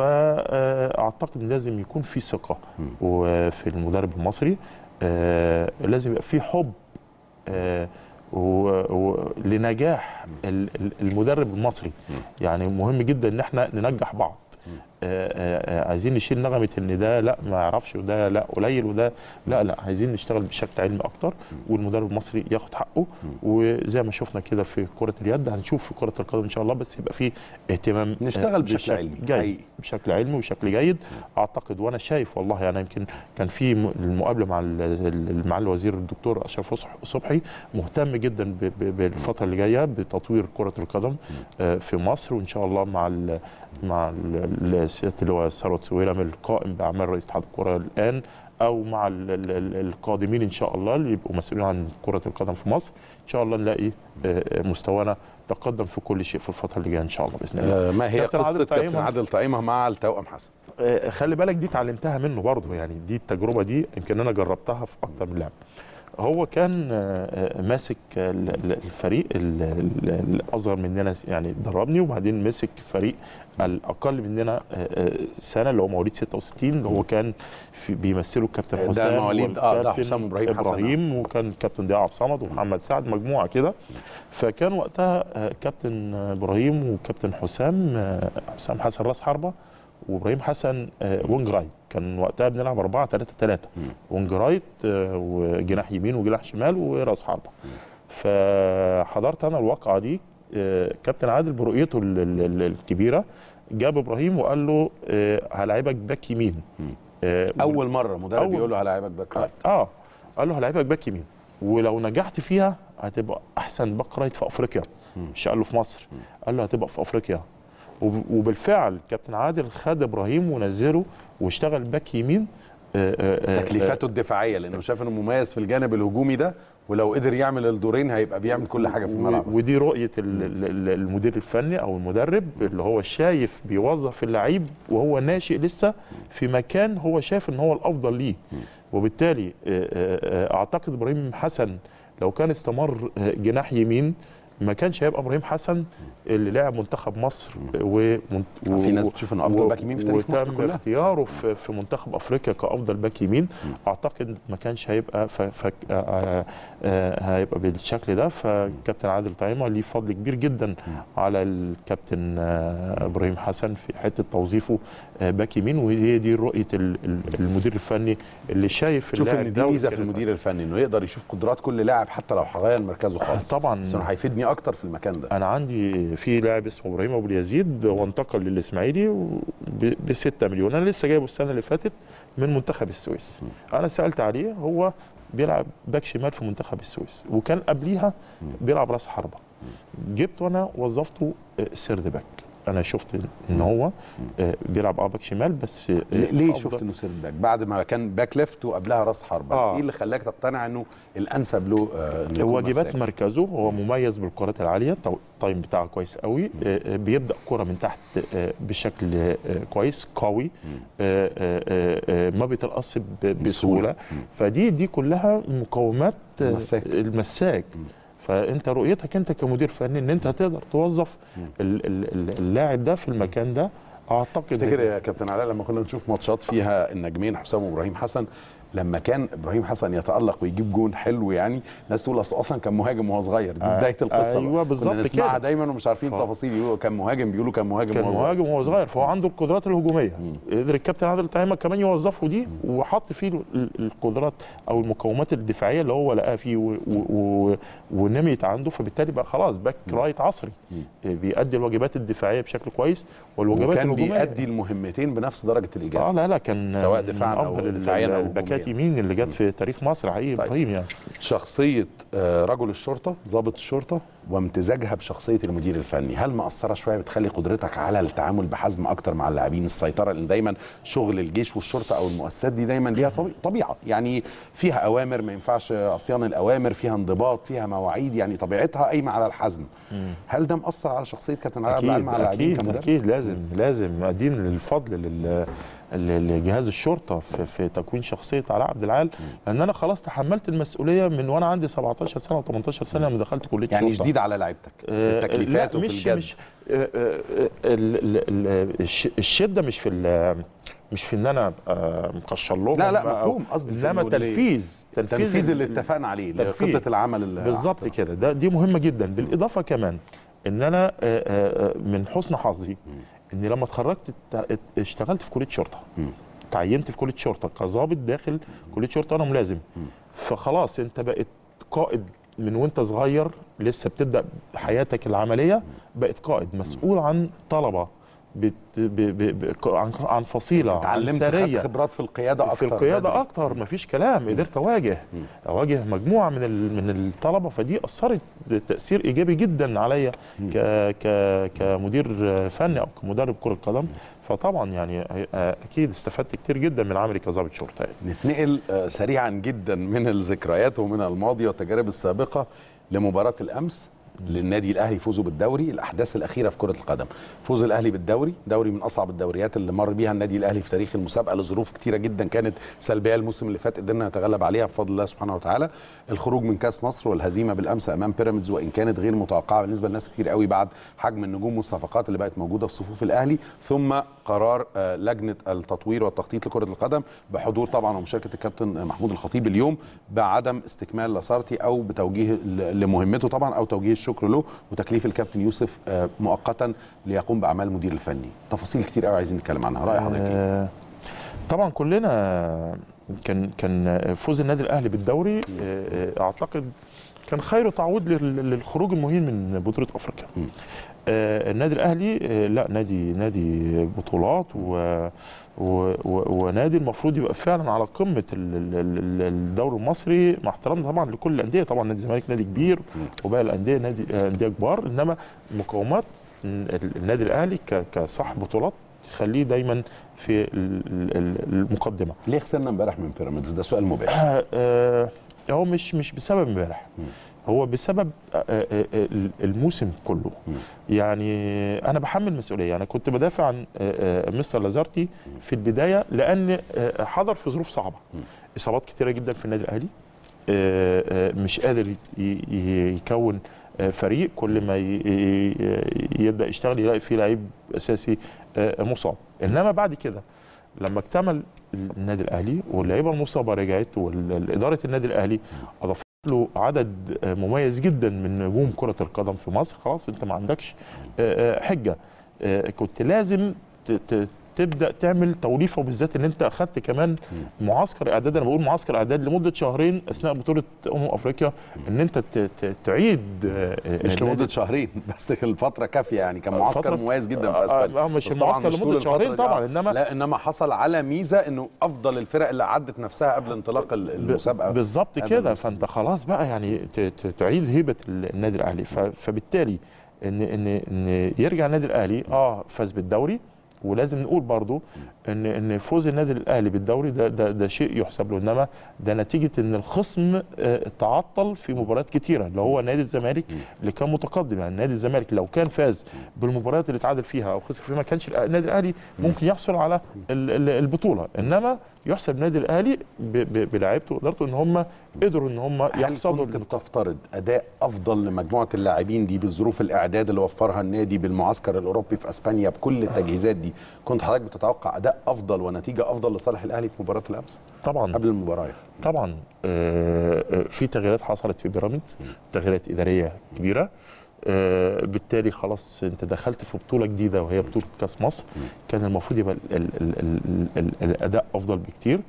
فاعتقد ان لازم يكون في ثقه وفي المدرب المصري آه، لازم يبقى في حب آه، و- و- لنجاح ال- ال- المدرب المصري يعني مهم جدا ان احنا ننجح بعض آه، آه، آه، عايزين نشيل نغمه ان ده لا ما يعرفش وده لا قليل وده لا لا عايزين نشتغل بشكل علمي اكتر والمدرب المصري ياخد حقه وزي ما شفنا كده في كره اليد هنشوف في كره القدم ان شاء الله بس يبقى في اهتمام آه، نشتغل بشكل علمي، جيد حقيقي. بشكل علمي وشكل جيد اعتقد وانا شايف والله يعني يمكن كان في م- المقابله مع ال- ال- مع الوزير الدكتور اشرف صح- صبحي مهتم جدا ب- ب- بالفتره اللي جايه بتطوير كره القدم آه، في مصر وان شاء الله مع ال مع ال- ال- سياده اللواء ثروت سويلم القائم باعمال رئيس اتحاد الكره الان او مع ال- ال- ال- القادمين ان شاء الله اللي يبقوا مسؤولين عن كره القدم في مصر ان شاء الله نلاقي آه، آه، مستوانا تقدم في كل شيء في الفتره اللي جايه ان شاء الله باذن الله آه، ما هي كابتن عادل قصه كابتن طعيمة. عادل طعيمه مع التوأم حسن آه، خلي بالك دي اتعلمتها منه برضه يعني دي التجربه دي يمكن انا جربتها في اكتر من لعبه هو كان آه، آه، ماسك ال- ال- الفريق ال- ال- الاصغر مننا يعني دربني وبعدين مسك فريق الاقل مننا آه، آه، سنه اللي هو مواليد 66 اللي هو كان في بيمثله الكابتن ده حسام مواليد- آه، ده والكابتن حسام إبراهيم حسن. ابراهيم وكان الكابتن ضياء عبد الصمد ومحمد سعد مجموعه كده فكان وقتها آه، كابتن ابراهيم وكابتن حسام آه، حسام حسن راس حربه وابراهيم حسن آه، وينج رايت كان وقتها بنلعب 4 3 3 وينج رايت آه، وجناح يمين وجناح شمال وراس حربه فحضرت انا الواقعه دي آه، كابتن عادل برؤيته ال- ال- ال- الكبيره جاب ابراهيم وقال له آه، هلاعبك باك يمين آه، اول مره مدرب أول- يقول له هلاعبك باك رايت اه قال له هلاعبك باك يمين ولو نجحت فيها هتبقى احسن باك رايت في افريقيا مش قال له في مصر قال له هتبقى في افريقيا وب- وبالفعل كابتن عادل خد ابراهيم ونزله واشتغل باك يمين آه، آه، آه، تكليفاته الدفاعيه لانه شاف انه مميز في الجانب الهجومي ده ولو قدر يعمل الدورين هيبقى بيعمل كل حاجه في الملعب و- ودي رؤيه ال- ال- ال- المدير الفني او المدرب اللي هو شايف بيوظف اللعيب وهو ناشئ لسه في مكان هو شايف ان هو الافضل ليه وبالتالي آه، آه، آه، اعتقد ابراهيم حسن لو كان استمر آه، جناح يمين ما كانش هيبقى ابراهيم حسن اللي لاعب منتخب مصر و... و... في ناس بتشوف انه افضل باك يمين في تاريخ مصر وتم كلها اختياره في, في منتخب افريقيا كافضل باك يمين اعتقد ما كانش هيبقى ف... ف... آه... آه... هيبقى بالشكل ده فكابتن عادل طعيمه ليه فضل كبير جدا على الكابتن آه... ابراهيم حسن في حته توظيفه آه... باك يمين وهي دي رؤيه ال... ال- المدير الفني اللي شايف تشوف اللاعب ان ده دي ميزه في وكده. المدير الفني انه يقدر يشوف قدرات كل لاعب حتى لو هغير مركزه خالص طبعا بس انه هيفيدني اكتر في المكان ده انا عندي في لاعب اسمه ابراهيم ابو اليزيد وانتقل للاسماعيلي ب 6 مليون انا لسه جايبه السنه اللي فاتت من منتخب السويس انا سالت عليه هو بيلعب باك شمال في منتخب السويس وكان قبليها بيلعب راس حربه جبته انا وظفته آه، سيرد باك انا شفت ان هو آه، بيلعب اه باك شمال بس آه، ليه أفضل- شفت انه سيرد باك بعد ما كان باك ليفت وقبلها راس حربه آه. ايه اللي خلاك تقتنع انه الانسب له آه انه يكون واجبات مساك؟ مركزه هو مميز بالكرات العاليه التو- التايم بتاعه كويس قوي آه، آه، بيبدا كره من تحت آه، بشكل آه، كويس قوي آه، آه، آه، آه، ما بيترقص ب- بسهوله فدي دي كلها مقومات آه، المساك. المساك فانت رؤيتك انت كمدير فني ان انت هتقدر توظف ال- ال- ال- اللاعب ده في المكان ده اعتقد تفتكر يا كابتن علاء لما كنا نشوف ماتشات فيها النجمين حسام وابراهيم حسن لما كان ابراهيم حسن يتالق ويجيب جون حلو يعني ناس تقول اصل اصلا كان مهاجم وهو صغير دي آه، بدايه القصه أيوة بقى. بالظبط كنا نسمعها كده. دايما ومش عارفين ف- التفاصيل يقولوا كان مهاجم بيقولوا كان مهاجم كان وهو صغير. مهاجم وهو صغير فهو عنده القدرات الهجوميه قدر الكابتن عادل طعيمه كمان يوظفه دي وحط فيه ال- ال- القدرات او المقومات الدفاعيه اللي هو لقاها فيه و- و- و- ونميت عنده فبالتالي بقى خلاص باك رايت عصري بيأدي الواجبات الدفاعيه بشكل كويس والواجبات وكان الهجوميه بيأدي المهمتين بنفس درجه اه الاجابه لا لا كان سواء من دفاعاً أو افضل ال- دفاعياً أو الباكات هجومياً. يمين اللي جت في تاريخ مصر حقيقي طيب. ابراهيم يعني شخصيه آه، رجل الشرطه ضابط الشرطه وامتزاجها بشخصيه المدير الفني هل مأثره شويه بتخلي قدرتك على التعامل بحزم اكتر مع اللاعبين السيطره لان دايما شغل الجيش والشرطه او المؤسسات دي دايما ليها طبي- طبيعه يعني فيها اوامر ما ينفعش عصيان الاوامر فيها انضباط فيها مواعيد يعني طبيعتها قايمه على الحزم هل ده مأثر على شخصيه كابتن علاء عبد العال اكيد مع اللاعبين اكيد كمدرب اكيد لازم لازم ادين الفضل لل ل- لجهاز الشرطه في, في تكوين شخصيه علاء عبد العال لان انا خلاص تحملت المسؤوليه من وانا عندي 17 سنه و18 سنه لما دخلت كليه يعني شرطة. جديد على لعيبتك في آه، التكليفات لا، وفي مش الجد مش آه، آه، ال- ال- ال- الش- الشده مش في ال- مش في ان انا ابقى مكشر لهم لا لا بقى، مفهوم قصدي في انما إنه اللي- تنفيذ تنفيذ اللي ال- اتفقنا عليه تنفيذ. خطه العمل اللي بالظبط كده ده دي مهمه جدا بالاضافه كمان ان انا آه، آه، آه، من حسن حظي اني لما اتخرجت ات- اشتغلت في كليه شرطه تعينت في كليه شرطه كظابط داخل كليه شرطه انا ملازم فخلاص انت بقيت قائد من وانت صغير لسه بتبدا حياتك العمليه بقيت قائد مسؤول عن طلبه بت ب ب ب عن عن فصيله عن اتعلمت سريه خدت خبرات في القياده في اكتر القياده بدري. اكتر مفيش كلام قدرت اواجه اواجه مجموعه من ال- من الطلبه فدي اثرت تاثير ايجابي جدا عليا ك ك كمدير فني او كمدرب كره قدم فطبعا يعني آه، اكيد استفدت كتير جدا من عملي كظابط شرطه يعني. نتنقل آه، سريعا جدا من الذكريات ومن الماضي والتجارب السابقه لمباراه الامس للنادي الاهلي فوزه بالدوري الاحداث الاخيره في كره القدم فوز الاهلي بالدوري دوري من اصعب الدوريات اللي مر بيها النادي الاهلي في تاريخ المسابقه لظروف كتيره جدا كانت سلبيه الموسم اللي فات قدرنا نتغلب عليها بفضل الله سبحانه وتعالى الخروج من كاس مصر والهزيمه بالامس امام بيراميدز وان كانت غير متوقعه بالنسبه لناس كتير قوي بعد حجم النجوم والصفقات اللي بقت موجوده في صفوف الاهلي ثم قرار آه، لجنه التطوير والتخطيط لكره القدم بحضور طبعا ومشاركه الكابتن محمود الخطيب اليوم بعدم استكمال لاسارتي او بتوجيه ل- لمهمته طبعا او توجيه الشكر له وتكليف الكابتن يوسف آه، مؤقتا ليقوم باعمال المدير الفني تفاصيل كتير قوي عايزين نتكلم عنها راي حضرتك إيه؟ آه، طبعا كلنا كان كان فوز النادي الاهلي بالدوري آه، آه، اعتقد كان خير تعويض لل- للخروج المهين من بطوله افريقيا. آه، النادي الاهلي آه، لا نادي نادي بطولات و و- و- ونادي المفروض يبقى فعلا على قمه ال- ال- ال- الدوري المصري مع احترامنا طبعا لكل الانديه طبعا نادي الزمالك نادي كبير وباقي الانديه نادي آه، انديه كبار انما مقومات ال- النادي الاهلي ك- كصاحب بطولات تخليه دايما في ال- ال- ال- المقدمه ليه خسرنا امبارح من بيراميدز ده سؤال مباشر آه، آه، هو مش مش بسبب امبارح هو بسبب آه، آه، آه، الموسم كله يعني انا بحمل مسؤوليه انا كنت بدافع عن آه، آه، مستر لازارتي في البدايه لان آه، حضر في ظروف صعبه اصابات كتيره جدا في النادي الاهلي آه، آه، مش قادر ي- ي- يكون آه، فريق كل ما ي- ي- يبدا يشتغل يلاقي فيه لعيب اساسي آه، مصاب انما بعد كده لما اكتمل النادي الاهلي واللعيبه المصابه رجعت واداره النادي الاهلي اضافت له عدد آه، مميز جدا من نجوم كره القدم في مصر خلاص انت ما عندكش آه، آه، حجه آه، كنت لازم ت- ت- تبدا تعمل توليفه وبالذات ان انت اخذت كمان معسكر اعداد انا بقول معسكر اعداد لمده شهرين اثناء بطوله امم افريقيا ان انت ت- ت- تعيد آه، مش النادي- لمده شهرين بس كان الفتره كافيه يعني كان معسكر فترة- مميز جدا في آه، اسبانيا آه، مش بس طبعاً المعسكر مش طول لمدة الفترة شهرين دي. طبعاً، آه. إنما- لا انما حصل على ميزه انه افضل الفرق اللي عدت نفسها قبل انطلاق ال- المسابقه بالظبط قبل كده الموسم. فانت خلاص بقى يعني ت- ت- تعيد هيبه النادي الاهلي ف- فبالتالي ان ان ان يرجع النادي الاهلي اه فاز بالدوري ولازم نقول برضو ان ان فوز النادي الاهلي بالدوري ده ده, ده شيء يحسب له انما ده نتيجه ان الخصم آه، تعطل في مباريات كتيره اللي هو نادي الزمالك اللي كان متقدم يعني نادي الزمالك لو كان فاز بالمباريات اللي تعادل فيها او خسر فيها ما كانش النادي الاهلي ممكن يحصل على ال- ال- البطوله انما يحسب النادي الاهلي ب- ب- بلاعيبته وادارته ان هم قدروا ان هم هل يحصدوا كنت بتفترض اداء افضل لمجموعه اللاعبين دي بالظروف الاعداد اللي وفرها النادي بالمعسكر الاوروبي في اسبانيا بكل التجهيزات دي كنت حضرتك بتتوقع اداء افضل ونتيجه افضل لصالح الاهلي في مباراه الامس طبعا قبل المباراه يعني. طبعا آه، آه، في تغييرات حصلت في بيراميدز تغييرات اداريه كبيره آه، بالتالي خلاص انت دخلت في بطوله جديده وهي بطوله كاس مصر كان المفروض يبقى ال ال ال ال ال الاداء افضل بكتير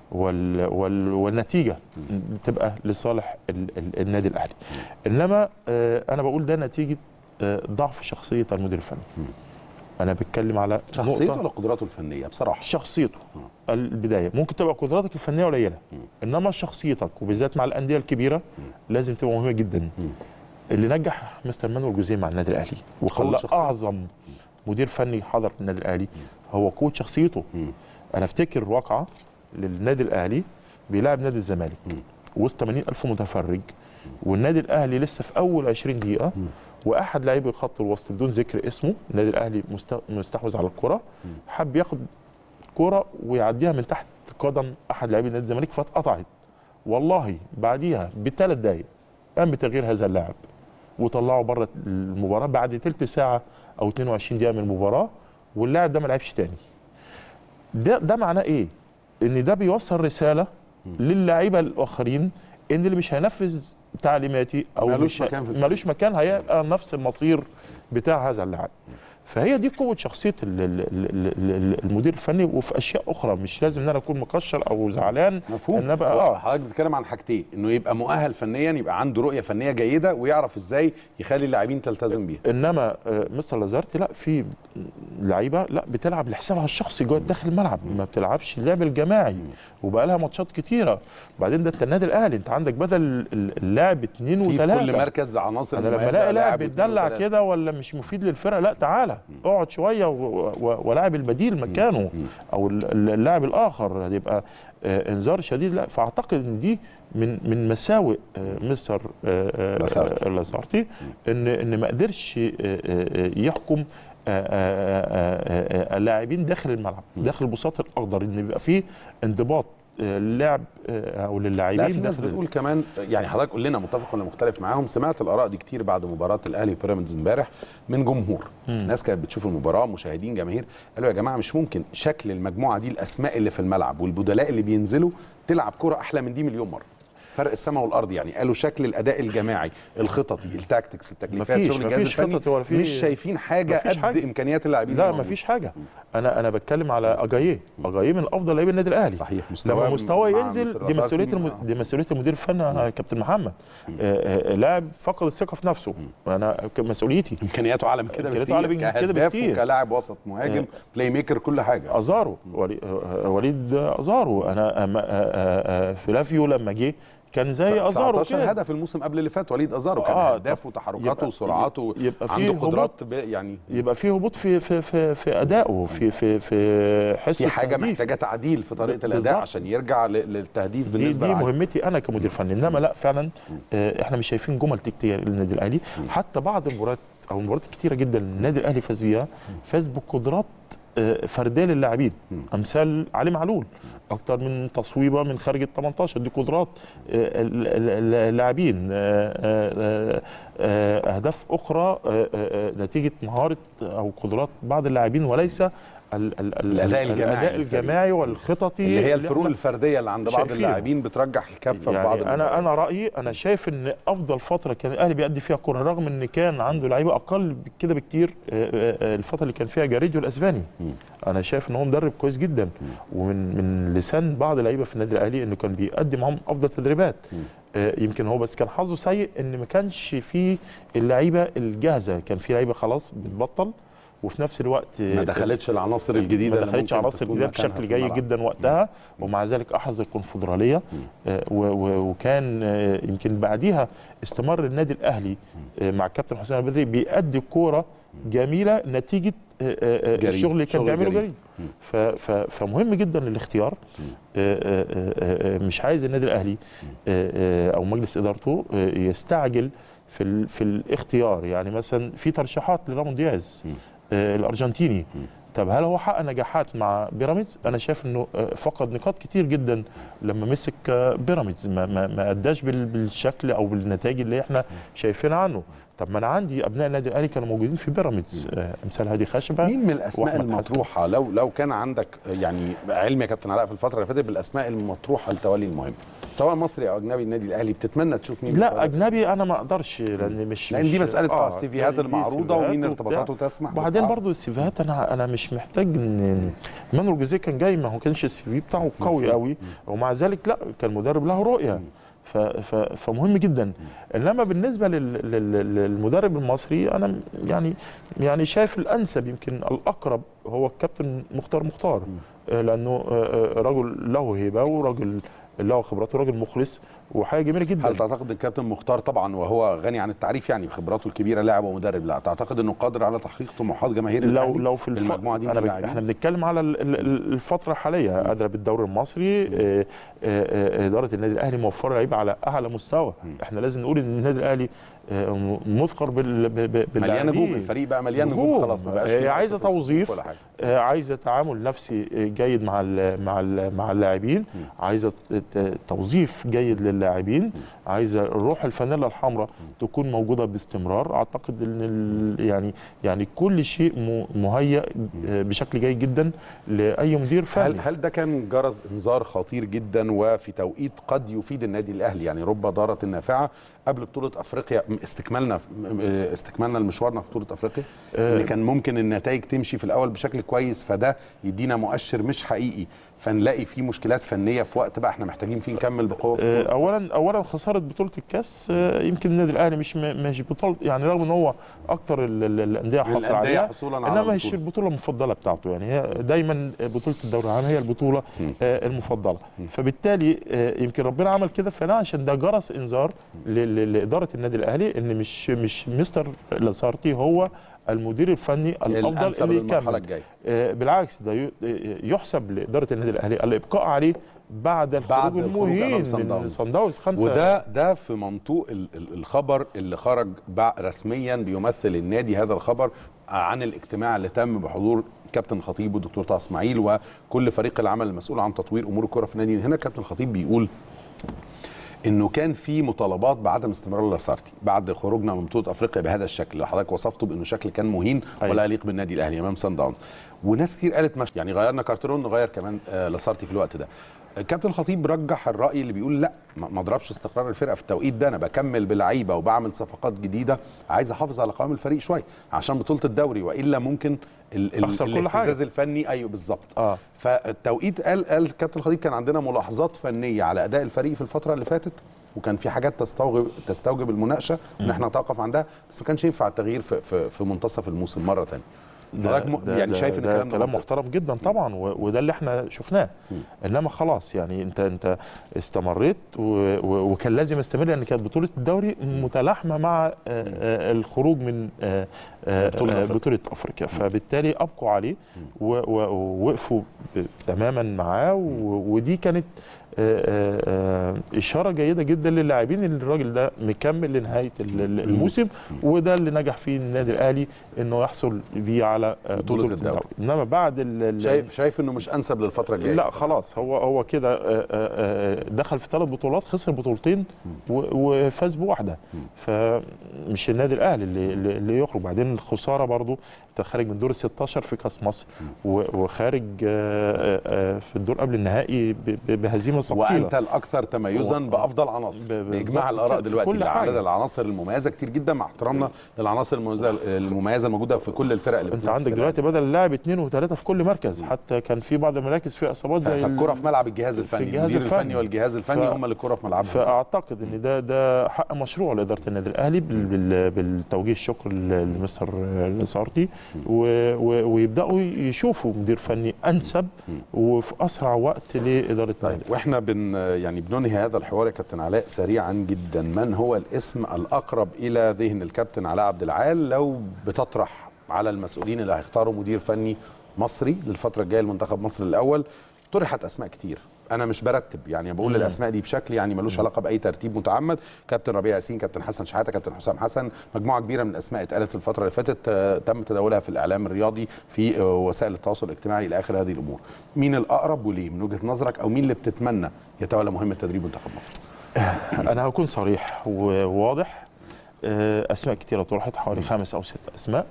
وال وال والنتيجه تبقى لصالح ال ال النادي الاهلي انما آه، انا بقول ده نتيجه آه، ضعف شخصيه المدير الفني انا بتكلم على شخصيته نقطة- ولا قدراته الفنيه بصراحه شخصيته البدايه ممكن تبقى قدراتك الفنيه قليله انما شخصيتك وبالذات مع الانديه الكبيره لازم تبقى مهمه جدا اللي نجح مستر مانويل جوزيه مع النادي الاهلي وخلاه شخصية. اعظم مدير فني حضر النادي الاهلي هو قوه شخصيته انا افتكر واقعه للنادي الاهلي بيلعب نادي الزمالك وسط 80 الف متفرج والنادي الاهلي لسه في اول 20 دقيقه واحد لاعبي خط الوسط بدون ذكر اسمه النادي الاهلي مست- مستحوذ على الكره حب ياخد كرة ويعديها من تحت قدم احد لاعبي نادي الزمالك فاتقطعت والله بعديها بثلاث دقائق قام بتغيير هذا اللاعب وطلعه بره المباراه بعد تلت ساعه او 22 دقيقه من المباراه واللاعب ده ما لعبش تاني ده ده معناه ايه ان ده بيوصل رساله للاعيبه الاخرين ان اللي مش هينفذ تعليماتي او مالوش مش مكان في الفريق. ملوش مكان هيبقى نفس المصير بتاع هذا اللاعب فهي دي قوه شخصيه ال- ال- ال- ال- المدير الفني وفي اشياء اخرى مش لازم ان انا اكون مكشر او زعلان مفهوم ان ابقى هو اه حضرتك بتتكلم عن حاجتين انه يبقى مؤهل فنيا يبقى عنده رؤيه فنيه جيده ويعرف ازاي يخلي اللاعبين تلتزم بيها انما آه، مستر لازارتي لا في لعيبه لا بتلعب لحسابها الشخصي جوه داخل الملعب ما بتلعبش اللعب الجماعي وبقى لها ماتشات كتيره بعدين ده انت النادي الاهلي انت عندك بدل ال- اللاعب اثنين في في وثلاثه كل مركز عناصر انا لما مميزة، الاقي لاعب واثنين بيتدلع وثلاثة. كده ولا مش مفيد للفرقه لا تعالى اقعد شويه و- و- ولاعب البديل مكانه او ال- ال- اللاعب الاخر هيبقى آه، انذار شديد لا فاعتقد ان دي من من مساوئ آه، مستر آه، آه، لاسارتي. آه، لاسارتي ان ان ما قدرش آه، آه، آه، يحكم آه، آه، آه، آه، اللاعبين داخل الملعب داخل البساط الاخضر ان يبقى فيه انضباط آه، للعب آه، او لا للاعبين في ناس داخل بتقول كمان يعني حضرتك قول لنا متفق ولا مختلف معاهم سمعت الاراء دي كتير بعد مباراه الاهلي وبيراميدز امبارح من جمهور ناس كانت بتشوف المباراه مشاهدين جماهير قالوا يا جماعه مش ممكن شكل المجموعه دي الاسماء اللي في الملعب والبدلاء اللي بينزلوا تلعب كره احلى من دي مليون مره فرق السماء والارض يعني قالوا شكل الاداء الجماعي الخططي التاكتكس التكليفات مفيش- شغل الجهاز مفيش الفني خططي ولا في- مش شايفين حاجه مفيش قد حاجة. امكانيات اللاعبين لا اللي ما موجودين. فيش حاجه انا انا بتكلم على اجاييه اجاييه من افضل لاعبي النادي الاهلي صحيح لما مستواه مع ينزل مستر دي لاسارتي مسؤوليه الم... مع- دي مسؤوليه المدير الفني يا كابتن محمد آه، آه، لاعب فقد الثقه في نفسه انا ك- مسؤوليتي امكانياته اعلى من كده إمكانياته بكتير أعلى من كده كهداف بكتير. وكلاعب وسط مهاجم بلاي ميكر كل حاجه ازارو ولي... آه، وليد ازارو انا أما- آه، آه، آه، فلافيو لما جه كان زي ازارو 19 كده هدف الموسم قبل اللي فات وليد ازارو كان آه، هداف طب وتحركاته يبقى- وسرعاته يبقى فيه عنده هبوط. قدرات ب- يعني يبقى في هبوط في في في في ادائه في في في حس في حاجه التهديف. محتاجه تعديل في طريقه الاداء بالظبط. عشان يرجع ل- للتهديف دي, بالنسبه دي للعيبة. مهمتي انا كمدير فني انما لا فعلا آه، احنا مش شايفين جمل تكتيكيه للنادي الاهلي حتى بعض المباريات او المباريات الكتيره جدا اللي النادي الاهلي فاز فيها فاز بقدرات آه، فرديه للاعبين امثال علي معلول اكتر من تصويبه من خارج ال 18 دي قدرات آه، ال- ال- اللاعبين آه، آه، آه، اهداف اخرى آه، آه، آه، نتيجه مهاره او قدرات بعض اللاعبين وليس ال- ال- ال- الأداء الجماعي الاداء للفريق. الجماعي والخططي اللي هي اللي الفروق إحنا- الفرديه اللي عند بعض شايفينه. اللاعبين بترجح الكفه في يعني بعض انا المباريات. انا رايي انا شايف ان افضل فتره كان الاهلي بيأدي فيها كوره رغم ان كان عنده لعيبه اقل كده بكتير آه، آه، آه، الفتره اللي كان فيها جاريديو الاسباني انا شايف ان هو مدرب كويس جدا ومن من لسان بعض اللعيبه في النادي الاهلي انه كان بيقدم معاهم افضل تدريبات آه، يمكن هو بس كان حظه سيء ان ما كانش فيه اللعيبه الجاهزه كان في لعيبه خلاص بتبطل وفي نفس الوقت آه، ما دخلتش العناصر الجديده ما اللي دخلتش ممكن عناصر تكون جديده مكانها بشكل في جيد الملعب. جدا وقتها ومع ذلك احرز الكونفدراليه آه، و- و- وكان آه، يمكن بعديها استمر النادي الاهلي آه، مع الكابتن حسام البدري بيأدي كوره جميله نتيجه آه، آه، آه، جريء. الشغل اللي كان شغل بيعمله جريء. جريء ف- ف- فمهم جدا الاختيار آه، آه، آه، آه، مش عايز النادي الاهلي آه، آه، او مجلس ادارته آه، يستعجل في ال- في الاختيار يعني مثلا في ترشيحات لرامون دياز آه، الارجنتيني طب هل هو حقق نجاحات مع بيراميدز؟ انا شايف انه آه، فقد نقاط كتير جدا لما مسك آه، بيراميدز ما, ما, ما اداش بال- بالشكل او بالنتائج اللي احنا شايفينها عنه طب ما انا عندي ابناء النادي الاهلي كانوا موجودين في بيراميدز آه، امثال هادي خشبه مين من الاسماء وأحمد حسن. المطروحه لو لو كان عندك يعني علم يا كابتن علاء في الفتره اللي فاتت بالاسماء المطروحه لتولي المهمه سواء مصري او اجنبي النادي الاهلي بتتمنى تشوف مين لا بيتولى؟ اجنبي انا ما اقدرش لان مش لان دي مش- مساله آه آه، السيفيهات دي المعروضه سيفيهات ومين وبتاع. ارتباطاته تسمح وبعدين بالتعاقد. برضو السيفيهات انا انا مش محتاج ان مانويل جوزيه كان جاي ما هو كانش السي في بتاعه قوي قوي ومع ذلك لا كان مدرب له رؤيه ف ف فمهم جدا انما بالنسبه لل لل للمدرب المصري انا يعني يعني شايف الانسب يمكن الاقرب هو الكابتن مختار مختار آه، لانه آه، آه، رجل له هيبه ورجل له خبرات وراجل مخلص وحاجه جميله جدا هل تعتقد ان الكابتن مختار طبعا وهو غني عن التعريف يعني بخبراته الكبيره لاعب ومدرب لا تعتقد انه قادر على تحقيق طموحات جماهير لو الأهلي لو في الف... بالمجموعه دي من أنا بك... اللاعبين؟ احنا بنتكلم على ال- ال- ال- الفتره الحاليه قادره بالدوري المصري آه، آه، آه، اداره النادي الاهلي موفره لعيبه على اعلى مستوى احنا لازم نقول ان النادي الاهلي آه، م- مثقر بال... ب- ب- مليان نجوم باللاعبين. الفريق بقى مليان نجوم نجوم. خلاص ما بقاش آه، فيه عايزه نقص في الصفوف توظيف ولا حاجة. آه، عايزه تعامل نفسي آه، جيد مع ال مع ال مع اللاعبين عايزه ت- ت- توظيف جيد للاعبين عايزه روح الفانيلا الحمراء تكون موجوده باستمرار اعتقد ان ال- يعني يعني كل شيء م- مهيأ آه، بشكل جيد جدا لاي مدير هل فني هل ده كان جرس انذار خطير جدا وفي توقيت قد يفيد النادي الاهلي يعني رب ضاره نافعه قبل بطوله افريقيا م- استكمالنا م- استكمالنا المشوارنا في بطوله افريقيا آه. ان كان ممكن النتائج تمشي في الاول بشكل كويس فده يدينا مؤشر مش حقيقي فنلاقي فيه مشكلات فنيه في وقت بقى احنا محتاجين فيه نكمل بقوه في آه، البطولة. اولا اولا خساره بطوله الكاس آه، يمكن النادي الاهلي مش م- مش بطوله يعني رغم ان هو اكتر ال- ال- الانديه من حصل الأندية عليها حصولاً على انما مش البطولة. البطوله المفضله بتاعته يعني هي دايما بطوله الدوري العام هي البطوله آه، المفضله فبالتالي آه، يمكن ربنا عمل كده فلا عشان ده جرس انذار ل- ل- لاداره النادي الاهلي ان مش مش مستر لاسارتي هو المدير الفني الافضل الانسب اللي للمرحله يكمل الجايه آه، بالعكس ده ي- يحسب لاداره النادي الاهلي الابقاء عليه بعد الخروج بعد الخروج المهين أمام من صن داونز. صن داونز خمسه وده ده في منطوق ال- ال- الخبر اللي خرج بع- رسميا بيمثل النادي هذا الخبر عن الاجتماع اللي تم بحضور كابتن خطيب والدكتور طه اسماعيل وكل فريق العمل المسؤول عن تطوير امور الكره في النادي هنا كابتن خطيب بيقول انه كان في مطالبات بعدم استمرار لاسارتي بعد خروجنا من بطوله افريقيا بهذا الشكل اللي حضرتك وصفته بانه شكل كان مهين أيوة. ولا يليق بالنادي الاهلي امام سان داونز وناس كتير قالت مش يعني غيرنا كارترون نغير كمان آه لاسارتي في الوقت ده كابتن الخطيب رجح الراي اللي بيقول لا ما ما اضربش استقرار الفرقه في التوقيت ده انا بكمل بلعيبه وبعمل صفقات جديده عايز احافظ على قوام الفريق شويه عشان بطوله الدوري والا ممكن ال ال أخسر كل الاهتزاز حاجة. الفني ايوه بالظبط اه فالتوقيت قال قال كابتن الخطيب كان عندنا ملاحظات فنيه على اداء الفريق في الفتره اللي فاتت وكان في حاجات تستوجب تستوجب المناقشه ان احنا نتوقف عندها بس ما كانش ينفع التغيير في في, في منتصف الموسم مره ثانيه حضرتك م- يعني شايف ان ده الكلام ده كلام منطقي. محترم جدا طبعا و- وده اللي احنا شفناه انما خلاص يعني انت انت استمريت و- و- وكان لازم استمر لان كانت بطوله الدوري متلاحمه مع آه، آه، الخروج من آه، آه، بطولة آه، أفريقيا. بطوله افريقيا فبالتالي ابقوا عليه و- و- ووقفوا ب- تماما معاه و- ودي كانت آه، آه، اشاره جيده جدا للاعبين ان الراجل ده مكمل لنهايه ال- ال- الموسم وده اللي نجح فيه النادي الاهلي انه يحصل بيه على آه، بطولة الدوري. انما بعد ال- ال- شايف شايف انه مش انسب للفتره الجايه لا خلاص هو هو كده آه، آه، آه، دخل في ثلاث بطولات خسر بطولتين و- وفاز بواحده فمش النادي الاهلي اللي, اللي- اللي يخرج بعدين الخساره برضو انت خارج من دور ال 16 في كاس مصر و- وخارج آه، آه، في الدور قبل النهائي ب- ب- بهزيمه ثقيله وانت الاكثر تميزا و- بافضل عناصر ب- بالظبط باجماع الاراء في دلوقتي كل عدد حاجة. العناصر المميزه كتير جدا مع احترامنا للعناصر المميزه المميزه الموجوده في كل الفرق اللي انت بتنافس عندك الآن. دلوقتي بدل اللاعب اثنين وثلاثه في كل مركز حتى كان في بعض المراكز فيها اصابات زي ال- فالكره في ملعب الجهاز الفني الجهاز المدير الفني الفني. والجهاز الفني ف- هم اللي الكره في ملعبهم فاعتقد ان ده ده حق مشروع لاداره النادي الاهلي بال- بال- بالتوجيه الشكر ل- لمستر لاسارتي و- و- ويبداوا يشوفوا مدير فني انسب وفي اسرع وقت لاداره طيب النادي واحنا بن يعني بننهي هذا الحوار يا كابتن علاء سريعا جدا من هو الاسم الاقرب الى ذهن الكابتن علاء عبد العال لو بتطرح على المسؤولين اللي هيختاروا مدير فني مصري للفتره الجايه لمنتخب مصر الاول طرحت اسماء كتير انا مش برتب يعني بقول الاسماء دي بشكل يعني ملوش علاقه باي ترتيب متعمد كابتن ربيع ياسين كابتن حسن شحاته كابتن حسام حسن مجموعه كبيره من الاسماء اتقالت في الفتره اللي فاتت آه، تم تداولها في الاعلام الرياضي في آه، وسائل التواصل الاجتماعي الى اخر هذه الامور مين الاقرب وليه من وجهه نظرك او مين اللي بتتمنى يتولى مهمه تدريب منتخب مصر انا هكون صريح وواضح آه، اسماء كثيره طرحت حوالي خمس او ست اسماء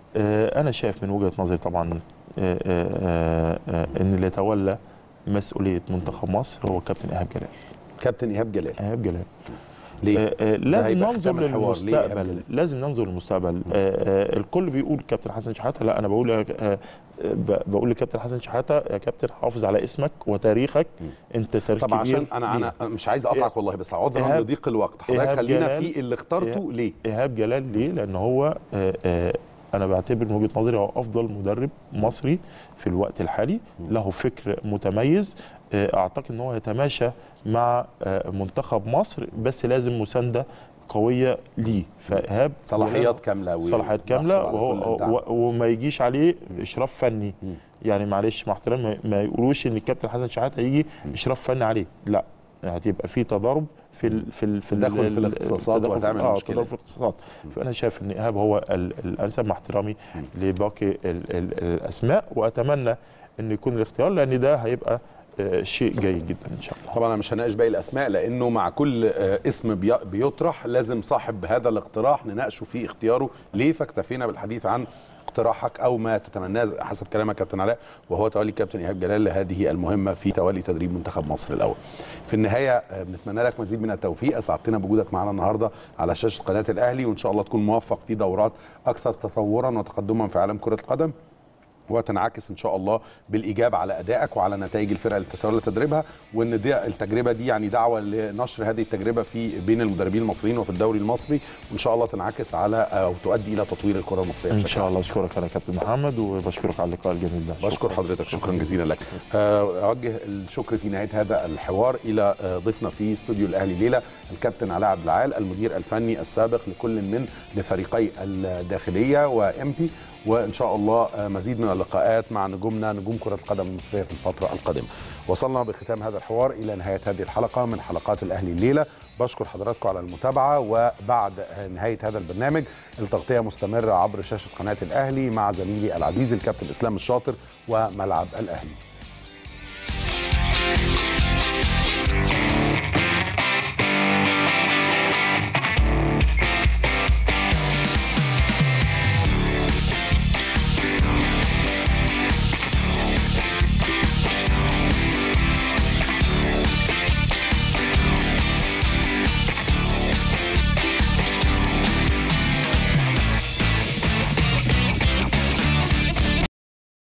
آه، انا شايف من وجهه نظري طبعا آه، آه، آه، ان اللي يتولى مسؤوليه منتخب مصر هو كابتن ايهاب جلال كابتن ايهاب جلال ايهاب جلال ليه آه، آه، لازم هيبقى ننظر ختام الحوار. ليه إيهاب للمستقبل جلال؟ لازم ننظر للمستقبل آه، آه، الكل بيقول كابتن حسن شحاته لا انا بقول آه، آه، ب- بقول لكابتن حسن شحاته يا كابتن حافظ على اسمك وتاريخك انت تاريخ طبعا كبير عشان انا ليك. انا مش عايز اقطعك والله بس عذرا إيهاب- لضيق الوقت حضرتك إيهاب خلينا جلال- في اللي اخترته ليه ايهاب جلال ليه؟ لان هو آه، آه، انا بعتبر من وجهه نظري هو افضل مدرب مصري في الوقت الحالي له فكر متميز آه، اعتقد ان هو يتماشى مع آه، منتخب مصر بس لازم مسانده قويه ليه فايهاب صلاحيات كامله و- صلاحيات ويحصل كامله على وهو كل الدعم. و- وما يجيش عليه اشراف فني مم. يعني معلش مع احترامي ما- ما يقولوش ان الكابتن حسن شحاته هيجي اشراف فني عليه لا هتبقى في تضارب في ال في ال في ال- تدخل في ال- الاختصاصات التدخل- وهتعمل آه، مشكلة. تدخل في الاختصاصات فانا شايف ان ايهاب هو ال- الانسب مع احترامي لباقي ال ال الاسماء واتمنى ان يكون الاختيار لان ده هيبقى آه، شيء جيد جدا ان شاء الله طبعا انا مش هناقش باقي الاسماء لانه مع كل آه، اسم بي- بيطرح لازم صاحب هذا الاقتراح نناقشه في اختياره ليه فاكتفينا بالحديث عن اقتراحك او ما تتمناه حسب كلامك كابتن علاء وهو تولي كابتن ايهاب جلال لهذه المهمه في تولي تدريب منتخب مصر الاول. في النهايه آه، بنتمنى لك مزيد من التوفيق اسعدتنا بوجودك معنا النهارده على شاشه قناه الاهلي وان شاء الله تكون موفق في دورات اكثر تطورا وتقدما في عالم كره القدم. وتنعكس ان شاء الله بالايجاب على ادائك وعلى نتائج الفرقه اللي بتتولى تدريبها وان دي التجربه دي يعني دعوه لنشر هذه التجربه في بين المدربين المصريين وفي الدوري المصري وان شاء الله تنعكس على او تؤدي الى تطوير الكره المصريه ان بشكل شاء الله اشكرك انا كابتن محمد وبشكرك على اللقاء الجميل ده بشكر حضرتك شكرا جزيلا لك آه، اوجه الشكر في نهايه هذا الحوار الى آه، ضيفنا في استوديو الاهلي ليله الكابتن علاء عبد العال المدير الفني السابق لكل من لفريقي الداخليه وامبي وان شاء الله آه، مزيد من اللقاءات مع نجومنا نجوم كره القدم المصريه في الفتره القادمه وصلنا بختام هذا الحوار الى نهايه هذه الحلقه من حلقات الاهلي الليله بشكر حضراتكم على المتابعه وبعد نهايه هذا البرنامج التغطيه مستمره عبر شاشه قناه الاهلي مع زميلي العزيز الكابتن اسلام الشاطر وملعب الاهلي